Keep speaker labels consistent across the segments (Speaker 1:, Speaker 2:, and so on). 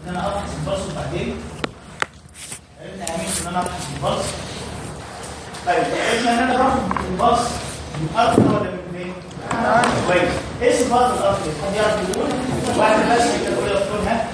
Speaker 1: ان انا افحص البلس وبعدين عرفنا يعني ان انا افحص البلس طيب عرفنا ان انا باخد البلس من الارض ولا من فين؟ كويس ايه صفات الارض حد يعرف يقول واحد بس يقول يذكرها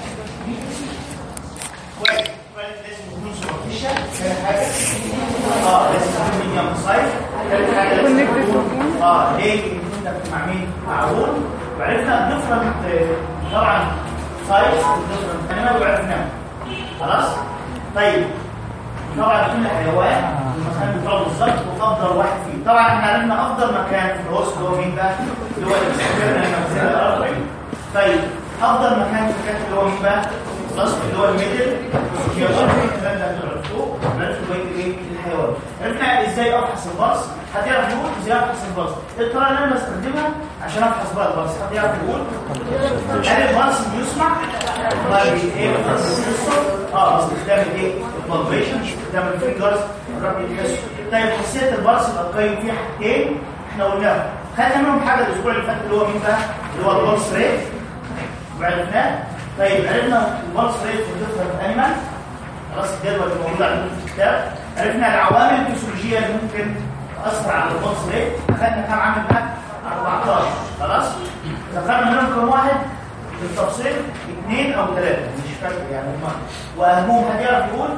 Speaker 1: كويس كويس لازم يكون سوبرفيشال ثاني حاجه اه لازم يكون ميديم سايز ثالث حاجه لازم يكون اه ليه انت مع مين معقول وعرفنا نفرض طبعا سايز ونفرض انيمال وعرفناه خلاص طيب طبعا كل حيوان المكان بتاعه بالظبط وافضل واحد فيه طبعا احنا عرفنا افضل مكان في الوسط اللي هو مين بقى اللي هو المكان الارضي طيب افضل مكان في الكتف اللي هو مين بقى خلاص اللي هو الميدل هي الارض الكلام ده عرفتوه عرفتوا بقيه ايه الحيوان عرفنا ازاي افحص البلس حد يعرف يقول ازاي افحص البلس الطريقه اللي انا بستخدمها عشان افحص بقى البلس حد يعرف يقول هل البلس بيسمع والله ايه اه باستخدام الايه الفالبريشن باستخدام الفينجرز الراجل يحس طيب خاصيه البلس القيم فيها حاجتين احنا قلناها خدنا منهم حاجه الاسبوع اللي فات اللي هو مين بقى اللي هو البلس ريت وعرفناه طيب عرفنا البلس ريت في الديفرنت انيمال خلاص الجدول اللي موجود عندكم في الكتاب عرفنا العوامل الفسيولوجيه اللي ممكن تاثر على البلس ريت اخذنا كام عامل بقى 14 خلاص ذكرنا منهم كم واحد بالتفصيل اثنين او ثلاثه مش فاكر يعني هم واهمهم حد يعرف يقول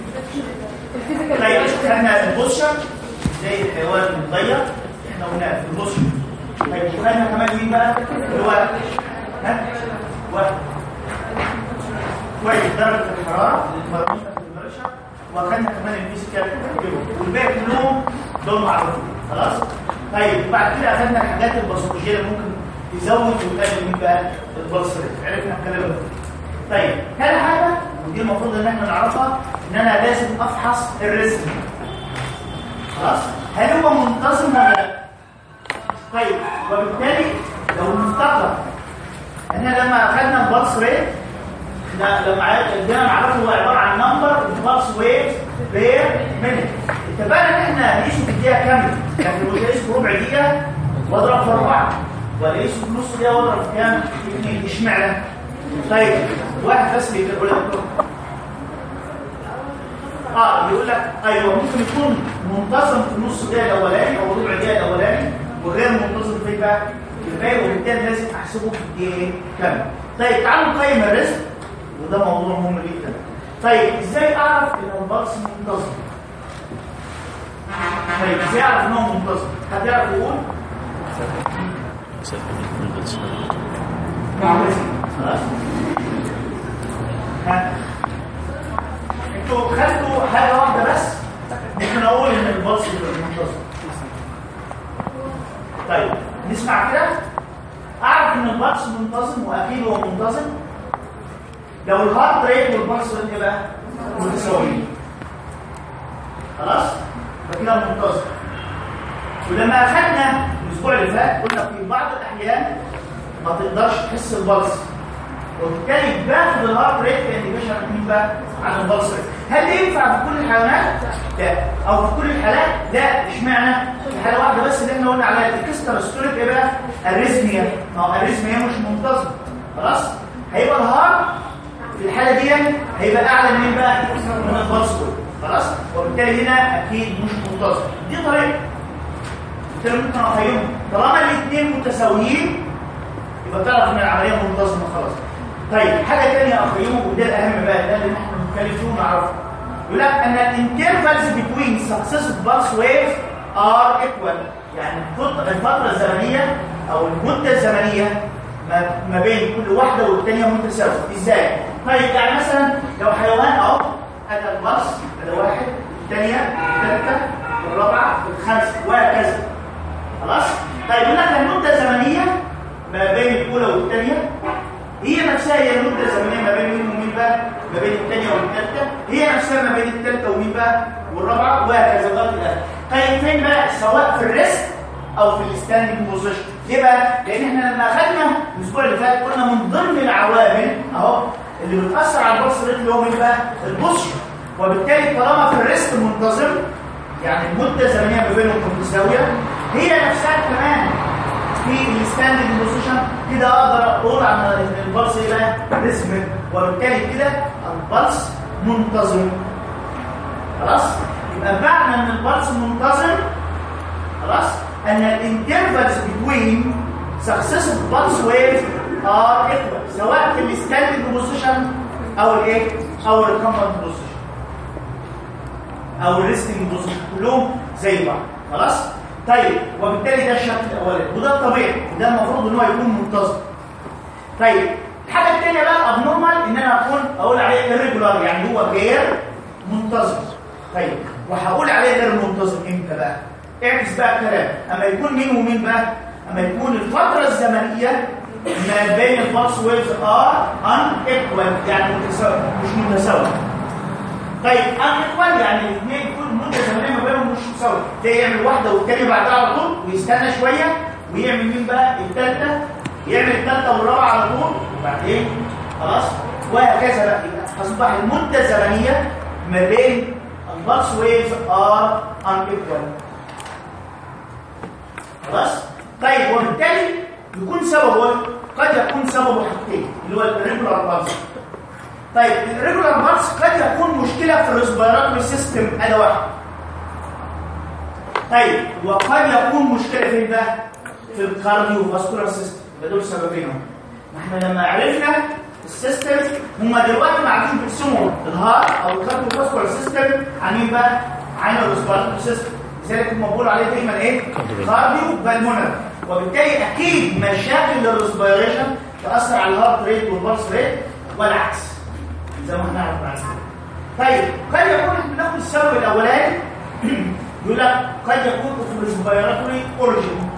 Speaker 1: طيب خدنا البوشر زي الحيوان المتغير احنا قلناه في البوشر طيب خدنا كمان مين بقى اللي هو ها واحد كويس درجه الحراره المربوطه في البرشا وخدنا كمان الفيزيكال والباقي كلهم دول معروفين خلاص طيب وبعد كده اخدنا الحاجات الباثولوجيه اللي ممكن تزود وتقلل مين بقى البلس ريت عرفنا الكلام ده طيب ثاني حاجه ودي المفروض ان احنا نعرفها ان انا لازم افحص الريسك خلاص هل هو منتظم ولا لا طيب وبالتالي لو نفتكر احنا لما اخذنا البلس ريت لا لما عرفنا نعرفه هو عباره عن نمبر بلس ويت بير مينيت اتفقنا ان احنا هنقيسه في الدقيقه كامله لكن لو قيسه في ربع دقيقه واضرب في اربعه وقيسه في نص دقيقه واضرب في كام؟ في اثنين اشمعنى؟ طيب واحد بس بيقول لك اه بيقول لك ايوه ممكن يكون منتظم في النص دقيقه الاولاني او ربع دقيقه الاولاني وغير منتظم في بقى في الباقي وبالتالي لازم احسبه في الدقيقه كامله طيب تعالوا نقيم الريسك وده موضوع مهم جدا طيب ازاي اعرف ان البلس منتظم طيب ازاي اعرف ان هو منتظم حد يعرف يقول خلاص انتوا خدتوا حاجه واحده بس ممكن اقول ان البلس منتظم طيب نسمع كده اعرف ان البلس منتظم واكيد هو منتظم لو الهارت ريت والبلس ريت ايه بقى متساويين خلاص فكده منتظم ولما اخذنا الاسبوع اللي فات قلنا في بعض الاحيان ما تقدرش تحس البلس وبالتالي باخد الهارت ريت كانديكيشن عن مين بقى عن البلس ريت هل ده ينفع في كل الحيوانات لا او في كل الحالات لا اشمعنى في حاله واحده بس اللي احنا قلنا عليها الكستر ستوريك ايه بقى الريزميا ما هو الريزميا مش منتظم خلاص هيبقى الهارت في الحاله دي هيبقى اعلى من بقى من البلس خلاص وبالتالي هنا اكيد مش منتظم دي طريقه بالتالي ممكن اقيمهم طالما الاثنين متساويين يبقى تعرف ان العمليه منتظمه خلاص طيب حاجه ثانيه اقيمه وده الاهم بقى ده اللي احنا بنتكلم فيه ونعرفه يقول لك ان الانترفالز بتوين سكسيسيف بالس ويف ار ايكوال يعني الفتره الزمنيه او المده الزمنيه ما بين كل واحده والثانيه متساويه ازاي طيب يعني مثلا لو حيوان اهو هذا البلس هذا واحد الثانيه الثالثه الرابعه الخامسه وهكذا خلاص طيب يقول لك المده الزمنيه ما بين الاولى والثانيه هي نفسها هي المده الزمنيه ما بين مين ومين بقى ما بين الثانيه والثالثه هي نفسها ما بين الثالثه ومين بقى والرابعه وهكذا لغايه الاخر طيب فين بقى سواء في الريست او في الستاندنج بوزيشن ليه بقى لان احنا لما اخذنا الاسبوع اللي فات قلنا من ضمن العوامل اهو اللي بتاثر على البلس ريت اللي هو مين بقى البوزيشن وبالتالي طالما في الريست منتظم يعني المده الزمنيه ما بينهم متساويه هي نفسها كمان في الستاندنج بوزيشن كده اقدر اقول عن البلس ايه بقى ريزمك وبالتالي كده البلس منتظم خلاص يبقى معنى ان البلس منتظم خلاص ان الانترفالز بتوين successive pulse waves are equal سواء في الستاندنج بوزيشن او الايه او الريكمبنت بوزيشن او الريستنج بوزيشن كلهم زي بعض خلاص طيب وبالتالي ده الشكل الاولاني وده الطبيعي وده المفروض ان هو يكون منتظم طيب الحاجه الثانيه بقى الابنورمال ان انا اكون اقول عليه irregular يعني هو غير منتظم طيب وهقول عليه غير منتظم امتى بقى اعكس بقى الكلام اما يكون مين ومين بقى اما يكون الفتره الزمنيه ما بين البلس ويفز ار ان ايكوال يعني متساوي مش متساوي طيب ان ايكوال يعني الاثنين يكون المده الزمنيه ما بينهم مش متساويه ده يعمل واحده والثانيه بعدها على طول ويستنى شويه ويعمل مين بقى الثالثه يعمل الثالثه والرابعه على طول وبعدين خلاص وهكذا بقى يبقى اصبح المده الزمنيه ما بين البلس ويفز ار ان ايكوال خلاص طيب وبالتالي يكون سببه قد يكون سببه حاجتين اللي هو الريجولار بالس طيب الريجولار بالس قد يكون مشكله في الريسبيراتوري سيستم اداه واحده طيب وقد يكون مشكله فين بقى في الكارديو فاسكولار سيستم يبقى دول سببين ما احنا لما عرفنا السيستم هم دلوقتي قاعدين بيقسموا الهارت او الكارديو فاسكولار سيستم عن مين بقى عن الريسبيراتوري سيستم لذلك هم بيقولوا عليه دايما ايه كارديو بالمونر وبالتالي اكيد مشاكل الريسبيريشن تاثر على الهارت ريت والبلس ريت والعكس زي ما احنا عارفين بعد طيب قد يكون احنا بناخد السبب الاولاني يقول لك قد يكون في الريسبيراتوري اوريجين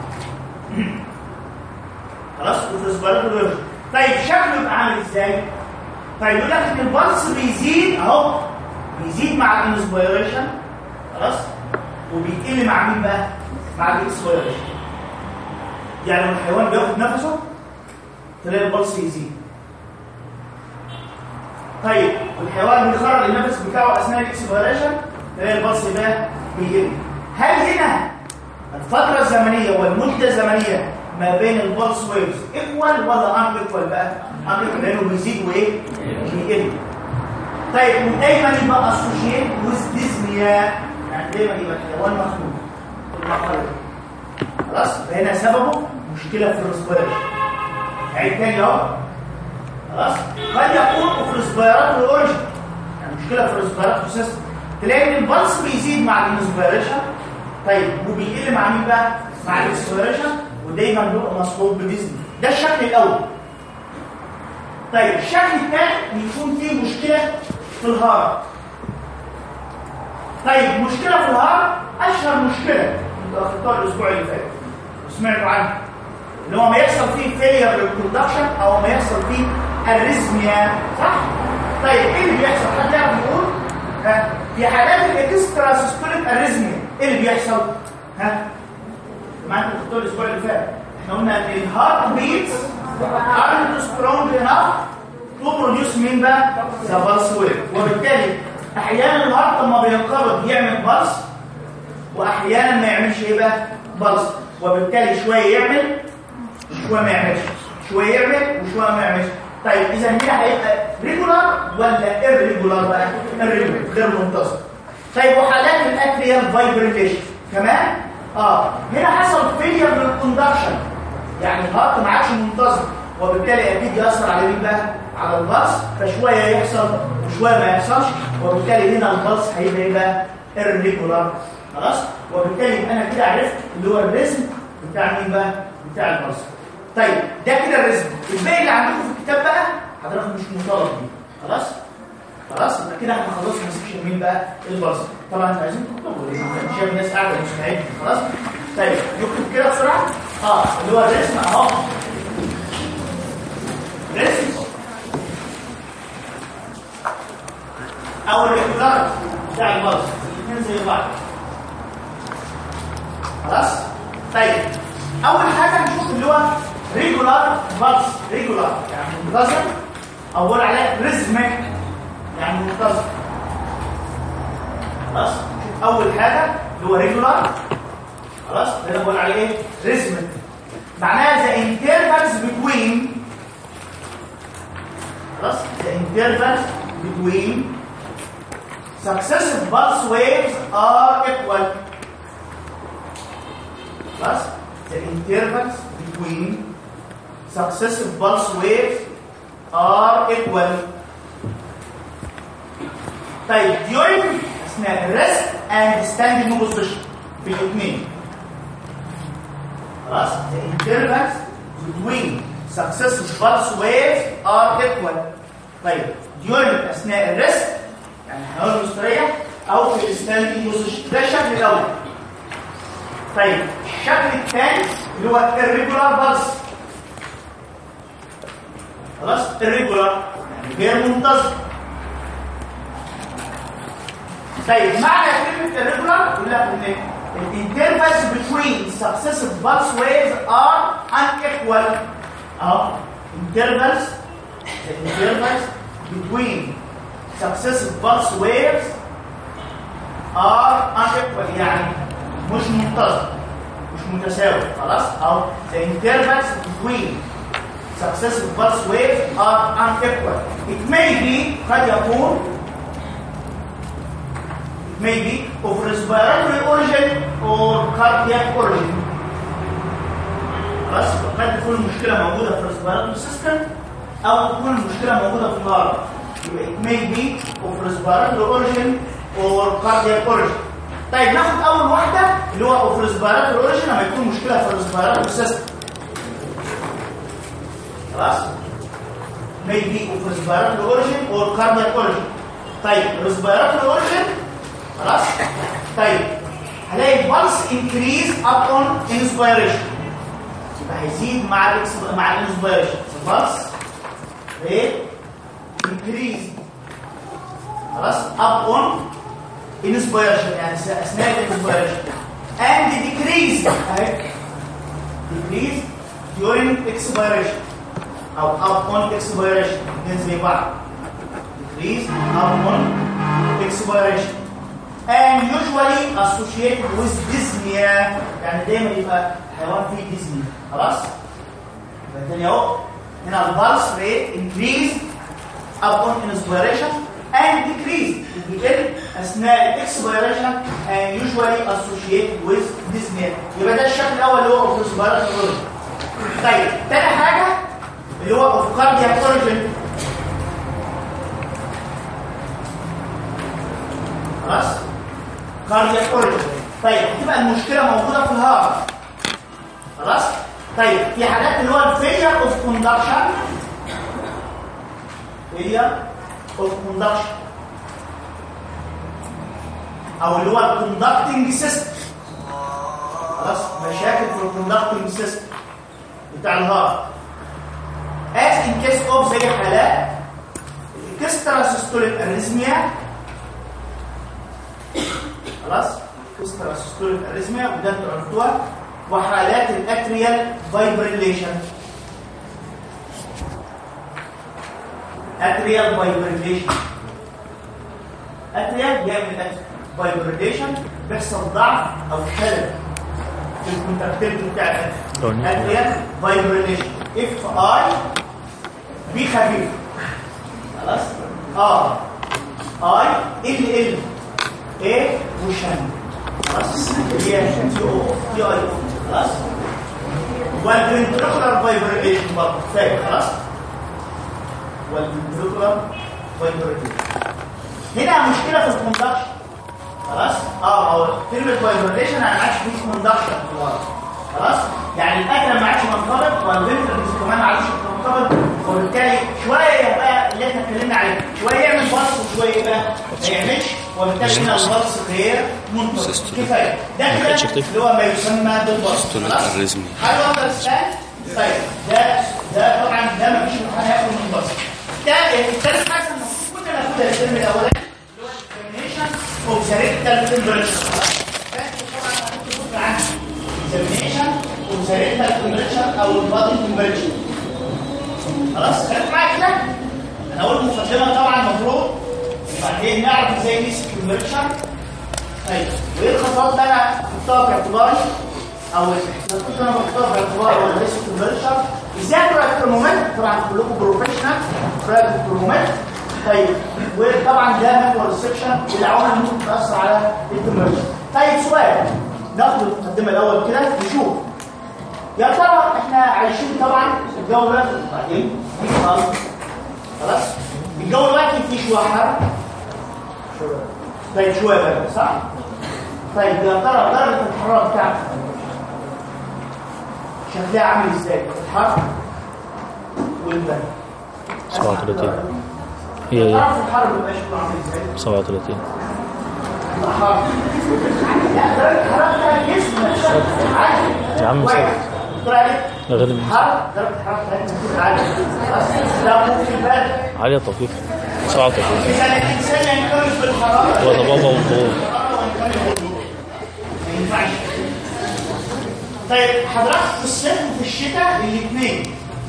Speaker 1: خلاص في الريسبيراتوري اوريجين طيب شكله يبقى عامل ازاي طيب يقول لك ان البلس بيزيد اهو بيزيد مع الانسبيريشن خلاص وبيقل مع مين بقى مع الاكسبيريشن يعني لما الحيوان بياخد نفسه تلاقي البلس يزيد طيب والحيوان بيخرج النفس بتاعه اثناء الاكسبيريشن تلاقي البلس ده بيقل هل هنا الفتره الزمنيه والمده الزمنيه ما بين البلس ويفز ايكوال ولا ان ايكوال بقى ان ايكوال لانه بيزيد وايه بيقل طيب ودايما يبقى اسوشيت ويز ديزنيا يعني دايما يبقى الحيوان مخنوق المقالة خلاص فهنا سببه مشكلة في الرسبيريشن عيد تاني اهو خلاص قد يكون في الرسبيرات والاوريجن يعني مشكلة في الرسبيرات سيستم تلاقي ان البلس بيزيد مع الانسبيريشن طيب وبيقل مع مين بقى؟ مع الاكسبيريشن ودايما بيبقى مصحوب بديزني ده الشكل الاول طيب الشكل الثاني يكون فيه مشكلة في الهارت طيب مشكلة في الهارت أشهر مشكلة انتوا أخذتوها الأسبوع اللي فات وسمعتوا عنها اللي هو ما يحصل فيه فيلير للكوندكشن أو ما يحصل فيه أريزميا صح؟ طيب إيه اللي بيحصل؟ حد يعرف يقول؟ ها؟ في حالات الإكسترا سيستوليك أريزميا إيه اللي بيحصل؟ ها؟ ما أنتوا أخذتوها الأسبوع اللي فات احنا قلنا ان الهارت بيتس aren't strong enough to produce مين بقى؟ ذا pulse wave وبالتالي احيانا الهارت لما بينقبض يعمل بلس واحيانا ما يعملش ايه بقى بلس وبالتالي شويه يعمل شويه ما يعملش شويه يعمل وشويه ما يعملش طيب اذا هنا هيبقى ريجولار ولا irregular بقى irregular غير منتظم طيب وحالات الاتريال فايبريليشن كمان اه هنا حصل فيلير للكوندكشن يعني الهارت ما عادش منتظم وبالتالي اكيد ياثر على مين بقى على البلس فشويه يحصل وشويه ما يحصلش وبالتالي هنا البلس هيبقى ايه بقى irregular خلاص وبالتالي انا كده عرفت اللي هو الريزم بتاع مين بقى بتاع البلس طيب ده كده الريزم الباقي اللي عندكم في الكتاب بقى حضرتك مش مطالب بيه خلاص خلاص يبقى كده احنا خلصنا سيكشن مين بقى البلس طبعا انتوا عايزين تكتبوا لان شايف الناس قاعده مش سامعين خلاص طيب نكتب كده بسرعه اه اللي هو الرسم اهو رسم او الريكولار بتاع البلس الاثنين زي بعض خلاص طيب اول حاجه نشوف اللي هو ريجولار بلس ريجولار يعني منتظم او بقول عليه ريزمك يعني منتظم خلاص شوف اول حاجه اللي هو ريجولار خلاص ده بقول عليه ايه ريزمك معناها the intervals between خلاص the intervals between successive pulse waves are equal خلاص the intervals between successive pulse waves are equal طيب during اثناء الريست and standing position في الاثنين خلاص the intervals between successive pulse waves are equal طيب during اثناء الريست يعني هنقول مستريح او في الستاندنج بوزيشن ده الشكل الاول طيب الشكل الثاني اللي هو irregular pulse خلاص irregular يعني غير منتظم طيب معنى كلمه irregular يقول لك ان الانترفالز between successive pulse waves are unequal اهو intervals the intervals between successive pulse waves are unequal يعني مش منتظم مش متساوي خلاص اهو the intervals between successive pulse waves are unequal it may be قد يكون it may be of respiratory origin or cardiac origin خلاص قد تكون المشكله موجوده في الريسبيراتوري سيستم او تكون المشكله موجوده في الهارت يبقى it may be of respiratory origin or cardiac origin طيب ناخد اول واحده اللي هو of respiratory origin لما يكون مشكله في الريسبيراتوري سيستم خلاص may be of respiratory origin or cardiac origin طيب respiratory origin خلاص طيب هلاقي pulse increase upon inspiration يبقى هيزيد مع ال مع الانسبيريشن pulse rate increase خلاص upon inspiration يعني اثناء الانسبيريشن and decrease اهي decrease during expiration او upon expiration الاثنين زي بعض decrease upon expiration and usually associated with dyspnea يعني دايما يبقى حيوان فيه dyspnea خلاص يبقى تاني اهو هنا البلس ريت increase upon inspiration and decrease بيقل اثناء الاكسبيريشن and usually associated with dyspnea يبقى ده الشكل الاول اللي هو of respiratory origin طيب تاني حاجه اللي هو of cardiac origin خلاص كاردياك اوريجن طيب تبقى المشكله موجوده في الهارت خلاص طيب في حاجات اللي هو الفيلير اوف كوندكشن فيلير اوف كوندكشن او اللي هو الكوندكتنج سيستم خلاص مشاكل في الكوندكتنج سيستم بتاع الهارت as in case of زي حالات الاكسترا سيستوليك اريزميا خلاص كسترا سيستوليك اريزميا وده انتوا عرفتوها وحالات الاتريال فايبريليشن اتريال فايبريليشن اتريال بيعمل فايبريليشن بيحصل ضعف او خلل في الكونتاكتيفيتي بتاع اتريال فايبريليشن اف اي بي خفيف خلاص اه اي ال ال ايه وشن خلاص هي تي او تي اي خلاص والفنتريكولار فايبريشن برضه فاهم خلاص والفنتريكولار فايبريشن هنا مشكله في الكوندكشن خلاص اه هو كلمه فايبريشن يعني ما عادش فيه كوندكشن في الورق خلاص يعني الاكل ما عادش منقبض والفنتريكولار كمان ما عادش منقبض وبالتالي شويه بقى اللي احنا اتكلمنا عليه شويه يعمل بلس وشويه بقى ما يعملش وبالتالي هنا البلس غير منتظم كفايه ده كده اللي هو ما يسمى بالبلس خلاص حاجه واحده الثاني طيب ده ده طبعا ده ما فيش امتحان هياخد من البلس ده الثالث حاجه المفروض كنا ناخدها الترم الاولاني اللي هو الديترمينيشن اوف ذا ريكتال تمبريتشر طبعا هناخد عنه examination of the rectal temperature او البادي temperature خلاص خدت معايا كده انا اقول مقدمه طبعا المفروض وبعدين نعرف ازاي نقيس التمبريتشر طيب وايه الخطوات اللي انا حطها في اعتباري او الاحتياطات انا بختار باعتبار ولا ريسك تمبريتشر ازاي تراقب الترمومتر طبعا كلكم بروفيشنال تراقب الترمومتر طيب وطبعا ده محور السكشن والعوامل اللي ممكن تاثر على التمبريتشر طيب سؤال ناخد المقدمه الاول كده نشوف يا ترى احنا عايشين طبعا في الجو ده بعدين في خالص خلاص الجو دلوقتي فيه شويه حر طيب شويه برد صح طيب يا ترى درجه الحراره بتاعتك شكلها عامل ازاي الحر والبرد
Speaker 2: 37 هي هي
Speaker 1: تعرف الحر بيبقى شكله عامل ازاي
Speaker 2: 37
Speaker 1: الحر لا درجه الحراره بتاع الجسم نفسها عادي
Speaker 2: يا عم
Speaker 1: كويس.
Speaker 2: سيد.
Speaker 1: دكتور علي
Speaker 2: لا غير
Speaker 1: الحر درجه الحراره بتاعتنا بتكون عاليه خلاص؟ لا ممكن برد
Speaker 2: عالية طفيفة 37
Speaker 1: اذا الانسان ينكمش بالحراره
Speaker 2: هو ده بابا والضوء
Speaker 1: ما ينفعش طيب حضرتك في الصيف وفي الشتاء الاثنين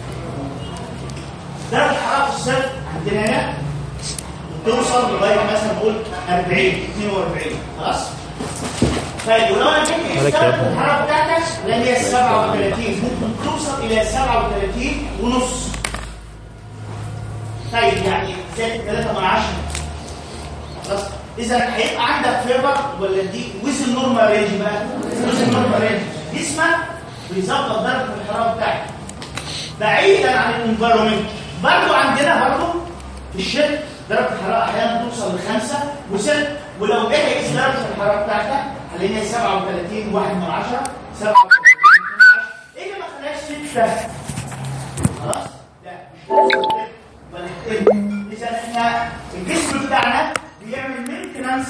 Speaker 1: درجه الحراره في الصيف عندنا هنا بتوصل لغايه مثلا نقول 40 42 خلاص طيب ولو انا جبت
Speaker 2: مالك يا
Speaker 1: درجه
Speaker 2: ابني؟
Speaker 1: الحراره بتاعتك اللي هي 37 ممكن توصل الى 37 ونص طيب يعني زائد 3 من 10 خلاص اذا هيبقى عندك فيبر ولا دي ويز النورمال رينج بقى ويز النورمال رينج جسمك بيظبط درجه الحراره بتاعتك بعيدا عن الانفيرومنت برضه عندنا برضه في الشتاء درجه الحراره احيانا توصل لخمسه وست ولو جيت تقيس درجه الحراره بتاعتك هتلاقيها 37 1 من 10 37 ايه اللي ما خلاش 6 خلاص لا مش لازم ولا تقل اذا احنا الجسم بتاعنا بيعمل مينتنانس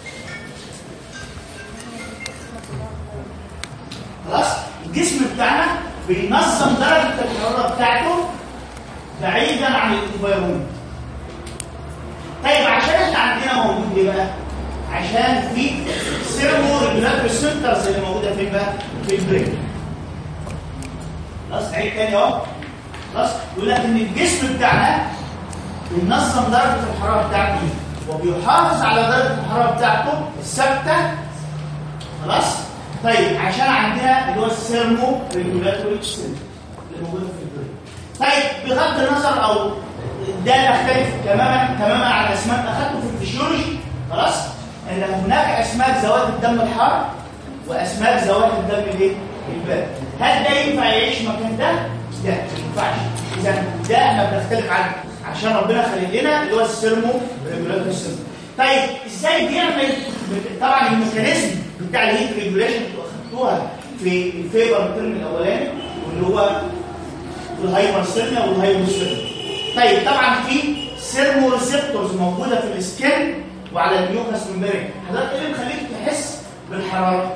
Speaker 1: خلاص الجسم بتاعنا بينظم درجه الحراره بتاعته بعيدا عن الانفيرومنت طيب عشان احنا عندنا موجود ايه بقى عشان في سيرمو ريجولاتوري سنترز اللي موجوده فين بقى في البرين خلاص عيد تاني اهو خلاص يقول لك ان الجسم بتاعنا بينظم درجه الحراره بتاعته وبيحافظ على درجه الحراره بتاعته الثابته خلاص طيب عشان عندنا اللي هو السيرمو ريجولاتوري سنتر اللي موجوده في البرين طيب بغض النظر او ده يختلف تماما تماما عن اسماك اخذته في الفسيولوجي خلاص ان هناك اسماك ذوات الدم الحار واسماك ذوات الدم الايه البارد هل ده ينفع يعيش مكان ده لا ما ينفعش اذا ده احنا بنختلف عنه عشان ربنا خلق لنا اللي هو السيرمو ريجولاتوري سيستم طيب ازاي بيعمل طبعا الميكانيزم بتاع الهيت ريجوليشن اللي اخذتوها في الفيبر الترم الاولاني واللي هو والهايبرثيرميا والهايبوثيرميا طيب طبعا في سيرمو ريسبتورز موجوده في السكن وعلى الميوكاس ممبرين حضرتك ايه اللي مخليك تحس بالحراره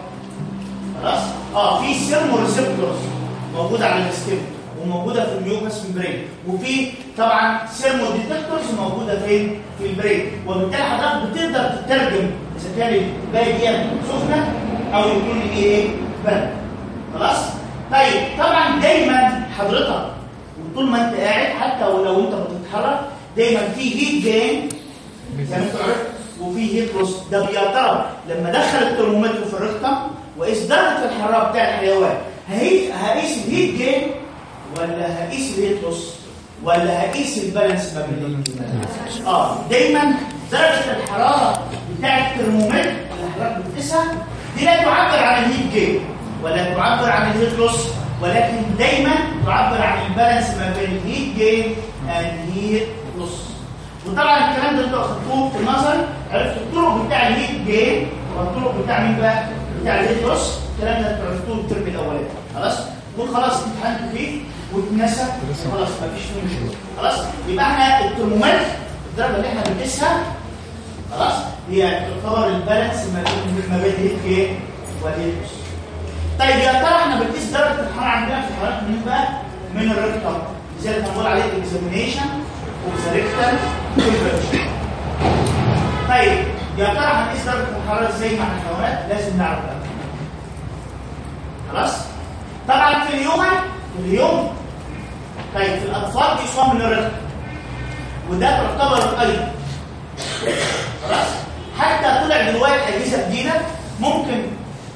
Speaker 1: خلاص اه في سيرمو ريسبتورز موجوده على السكن وموجوده في الميوكاس ممبرين وفي طبعا سيرمو ديتكتورز موجوده فين في البرين وبالتالي حضرتك بتقدر تترجم اذا كان الباقي دي سخنه او يكون ايه برد خلاص طيب طبعا دايما حضرتك وطول ما انت قاعد حتى ولو انت بتتحرك دايما في هيت جين زي ما انت عرفت وفي هيت لوس ده بيعتبر لما دخل الترمومتر في الرقم وقيس درجه الحراره بتاع الحيوان هقيس هقيس الهيت جين ولا هقيس الهيت لوس ولا هقيس البالانس ما بين الاثنين اه دايما درجه الحراره بتاع الترمومتر اللي حضرتك بتقيسها دي لا تعبر عن الهيت جين ولا تعبر عن الهيت لوس ولكن دايما تعبر عن البالانس ما بين الهيت جين اند هيت لوس وطبعا الكلام ده انتوا اخدتوه في النظر عرفتوا الطرق بتاع الهيت جين والطرق بتاع مين بقى بتاع الهيت لوس الكلام ده انتوا عرفتوه الترم الاولاني خلاص وخلاص امتحنتوا فيه واتنسى خلاص مفيش فيه مشكله خلاص يبقى احنا الترمومتر الدرجه اللي احنا بنقيسها خلاص هي تعتبر البالانس ما بين ما بين الهيت جين والهيت لوس طيب يا ترى احنا بنقيس درجه الحراره عندنا في الحراره منين بقى؟ من الريكتم لذلك هنقول عليه اكزامينيشن اوف ذا ريكتم تمبرتشر طيب يا ترى هنقيس درجه الحراره ازاي مع الحيوانات؟ لازم نعرف بقى خلاص؟ طبعا في اليوم في اليوم طيب في الاطفال بيقيسوها من الريكتم وده تعتبر ايضا خلاص؟ حتى طلع دلوقتي اجهزه جديده ممكن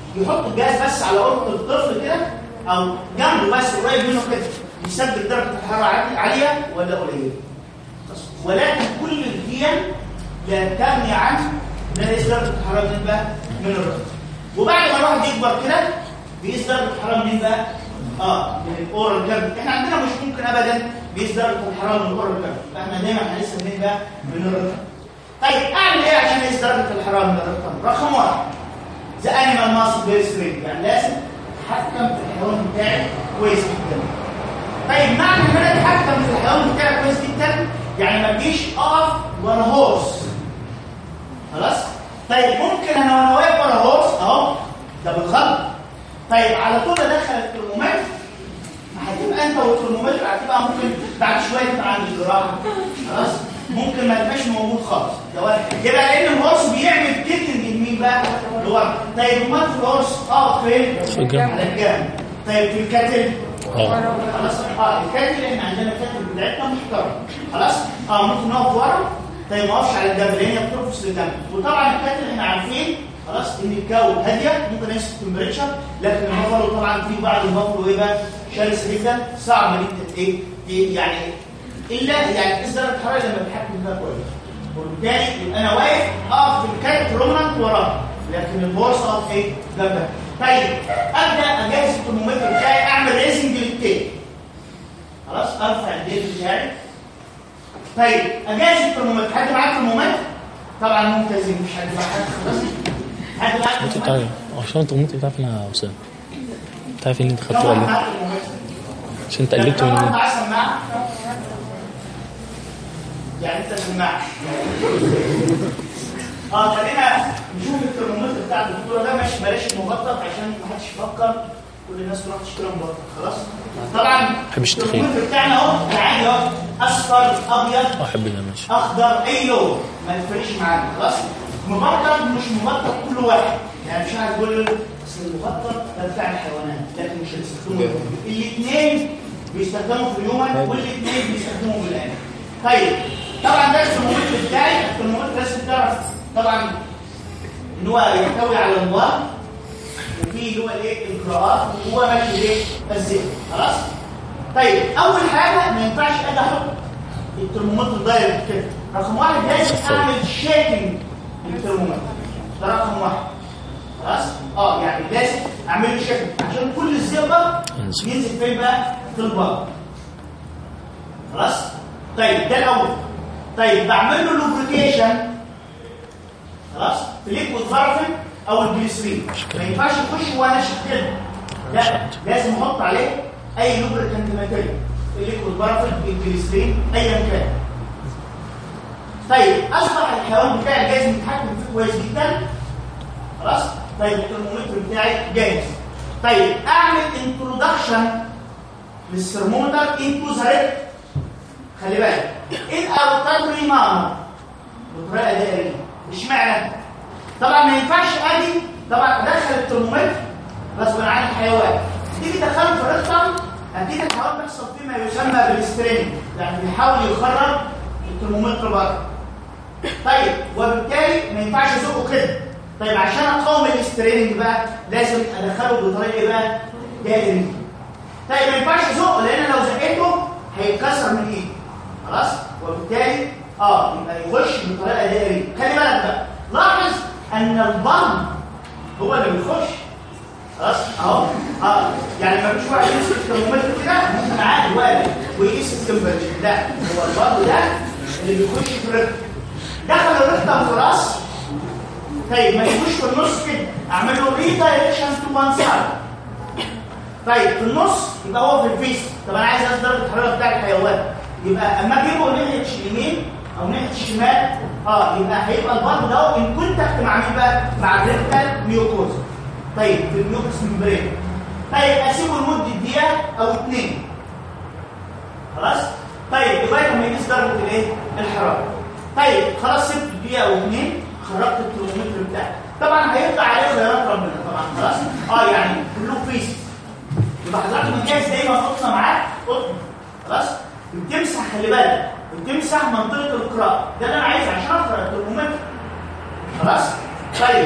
Speaker 1: يحط الجهاز بس على عنق الطفل كده او جنبه بس قريب منه كده يسجل درجه الحراره عالية- عاليه ولا قليله بس. ولكن كل دي لا تغني عن ان انا اقيس درجه الحراره منين بقى من الرطب وبعد ما الواحد يكبر كده بيقيس درجه الحراره منين بقى اه من الاورال كارب احنا عندنا مش ممكن ابدا بيقيس درجه الحراره من الاورال كارب احنا دايما هنقيسها منين بقى من الرطب طيب اعمل ايه عشان اقيس درجه الحراره من الرطب رقم واحد ذا انيمال ماسل فيري سترينج يعني لازم اتحكم في الحيوان بتاعي كويس جدا طيب معنى ان انا اتحكم في الحيوان بتاعي كويس جدا يعني ما تجيش اقف ورا هورس خلاص طيب ممكن انا وانا واقف ورا هورس اهو ده بالغلط طيب على طول ادخل الترمومتر هتبقى انت والترمومتر هتبقى ممكن بعد شويه تبقى عند الجراحه خلاص ممكن ما تبقاش موجود خالص ده واحد يبقى لان الهورس بيعمل كيكنج لمين بقى؟ لورا طيب امال في الهورس اه فين؟
Speaker 2: في الجنب.
Speaker 1: على الجنب طيب في الكتل
Speaker 2: اه
Speaker 1: خلاص اه الكاتل احنا عندنا الكاتل بتاعتنا محترم خلاص اه ممكن نقف ورا طيب ما اقفش على الجنب لان هي بترفس للجنب وطبعا الكاتل احنا عارفين خلاص ان الجو هاديه ممكن يمسك التمبريتشر لكن البفلو طبعا في بعض البفلو ايه بقى شرس جدا صعب ان انت ايه ت- يعني الا يعني تقيس درجه الحراره لما تتحكم فيها كويس وبالتالي يبقى انا واقف اقف في الكاتل رومنانت وراه لكن البورصه اقف ايه جنبها طيب ابدا اجهز الترمومتر بتاعي اعمل ريزنج للتيب خلاص ارفع الديل بتاعي طيب اجهز الترمومتر حد معاه ترمومتر طبعا ممتازين مش حد معاه حد خلاص حد معاه
Speaker 2: انت
Speaker 1: ترمومتر
Speaker 2: بتعرف عشان انت ممكن تعرف انا يا اسامه تعرف ان انت خدته
Speaker 1: طبعا
Speaker 2: ولا
Speaker 1: معاه ترمومتر
Speaker 2: عشان انت قلبته
Speaker 1: طبعا
Speaker 2: من
Speaker 1: معاه سماعه يعني انت سماعه اه خلينا نشوف الترمومتر بتاع الدكتوره ده ماشي بلاش المبطط عشان ما حدش يفكر كل الناس تروح تشتري مبطط خلاص طبعا
Speaker 2: بحبش التخين.
Speaker 1: الترمومتر بتاعنا اهو العادي اهو اصفر ابيض
Speaker 2: احب ده ماشي
Speaker 1: اخضر اي لون ما يفرقش معانا خلاص مبطط مش مبطط كل واحد يعني مش عايز اقول اصل المبطط ده بتاع الحيوانات لكن مش هنستخدمه الاثنين بيستخدموا في اليومن والاثنين بيستخدموا في الان طيب طبعا ده الترمومتر بتاعي الترمومتر لازم تعرف طبعا ان هو يحتوي على النظام وفي اللي هو الايه القراءات وهو ماشي ايه الذهن خلاص طيب اول حاجه ما ينفعش اجي احط الترمومتر دايركت كده رقم واحد لازم
Speaker 2: صفر.
Speaker 1: اعمل شيكنج للترمومتر ده رقم واحد خلاص اه يعني لازم اعمل له شيكنج عشان كل الزئبق
Speaker 2: ينزل.
Speaker 1: ينزل فين بقى في البر خلاص طيب ده الاول طيب بعمل له لوبريكيشن خلاص في ليكويد بارافين او الجليسرين
Speaker 2: مشكلة.
Speaker 1: ما ينفعش يخش وانا شغال لا لازم احط عليه اي لوبريكانت ماتيريال الليكويد بارافين الجليسرين ايا كان طيب اصبح الحيوان بتاعي جاهز متحكم فيه كويس جدا خلاص طيب الترمومتر بتاعي جاهز طيب اعمل انترودكشن للثرمومتر انتو ذا ريت خلي بالك ان ارتقي ماما بطريقه دائريه اشمعنى طبعا ما ينفعش اجي طبعا ادخل الترمومتر غصب عن الحيوان تيجي تدخله في الرقم اكيد الحيوان بيحصل فيه ما يسمى بالسترينج يعني بيحاول يخرج الترمومتر بره طيب وبالتالي ما ينفعش ازقه كده طيب عشان اقاوم الاستريننج بقى لازم ادخله بطريقه ايه بقى دائريه طيب ما ينفعش ازقه لان لو زقيته هيتكسر من ايدي خلاص وبالتالي اه يبقى يخش بطريقه دائريه خلي بالك بقى لاحظ ان البن هو اللي بيخش خلاص اهو اه يعني ما فيش واحد يمسك الترمومتر كده ممكن عادي واقف ويقيس التمبرتشر لا هو البن ده اللي بيخش في الرقم دخل الرقم في راس طيب ما يجوش في النص كده اعمل له ري دايركشن تو وان سايد طيب في النص يبقى هو في الفيس طب انا عايز اقيس درجه الحراره بتاع الحيوان يبقى اما اجيبه ناحيه اليمين او ناحيه الشمال اه يبقى هيبقى البطن ده ان كونتاكت مع مين بقى مع الريكتال ميوكوزا طيب في الميوكس ممبرين طيب اسيبه لمده دقيقه او اثنين خلاص طيب لغايه ما يقيس درجه الايه الحراره طيب خلاص سبت دقيقه او اثنين خرجت الترمومتر بتاعي طبعا هيطلع عليه خيارات ربنا طبعا خلاص اه يعني كله فيس يبقى حضرتك الجهاز دايما قطنه معاك قطن خلاص بتمسح خلي بالك بتمسح منطقه القراءه ده اللي انا عايزه عشان اقرا الترمومتر خلاص طيب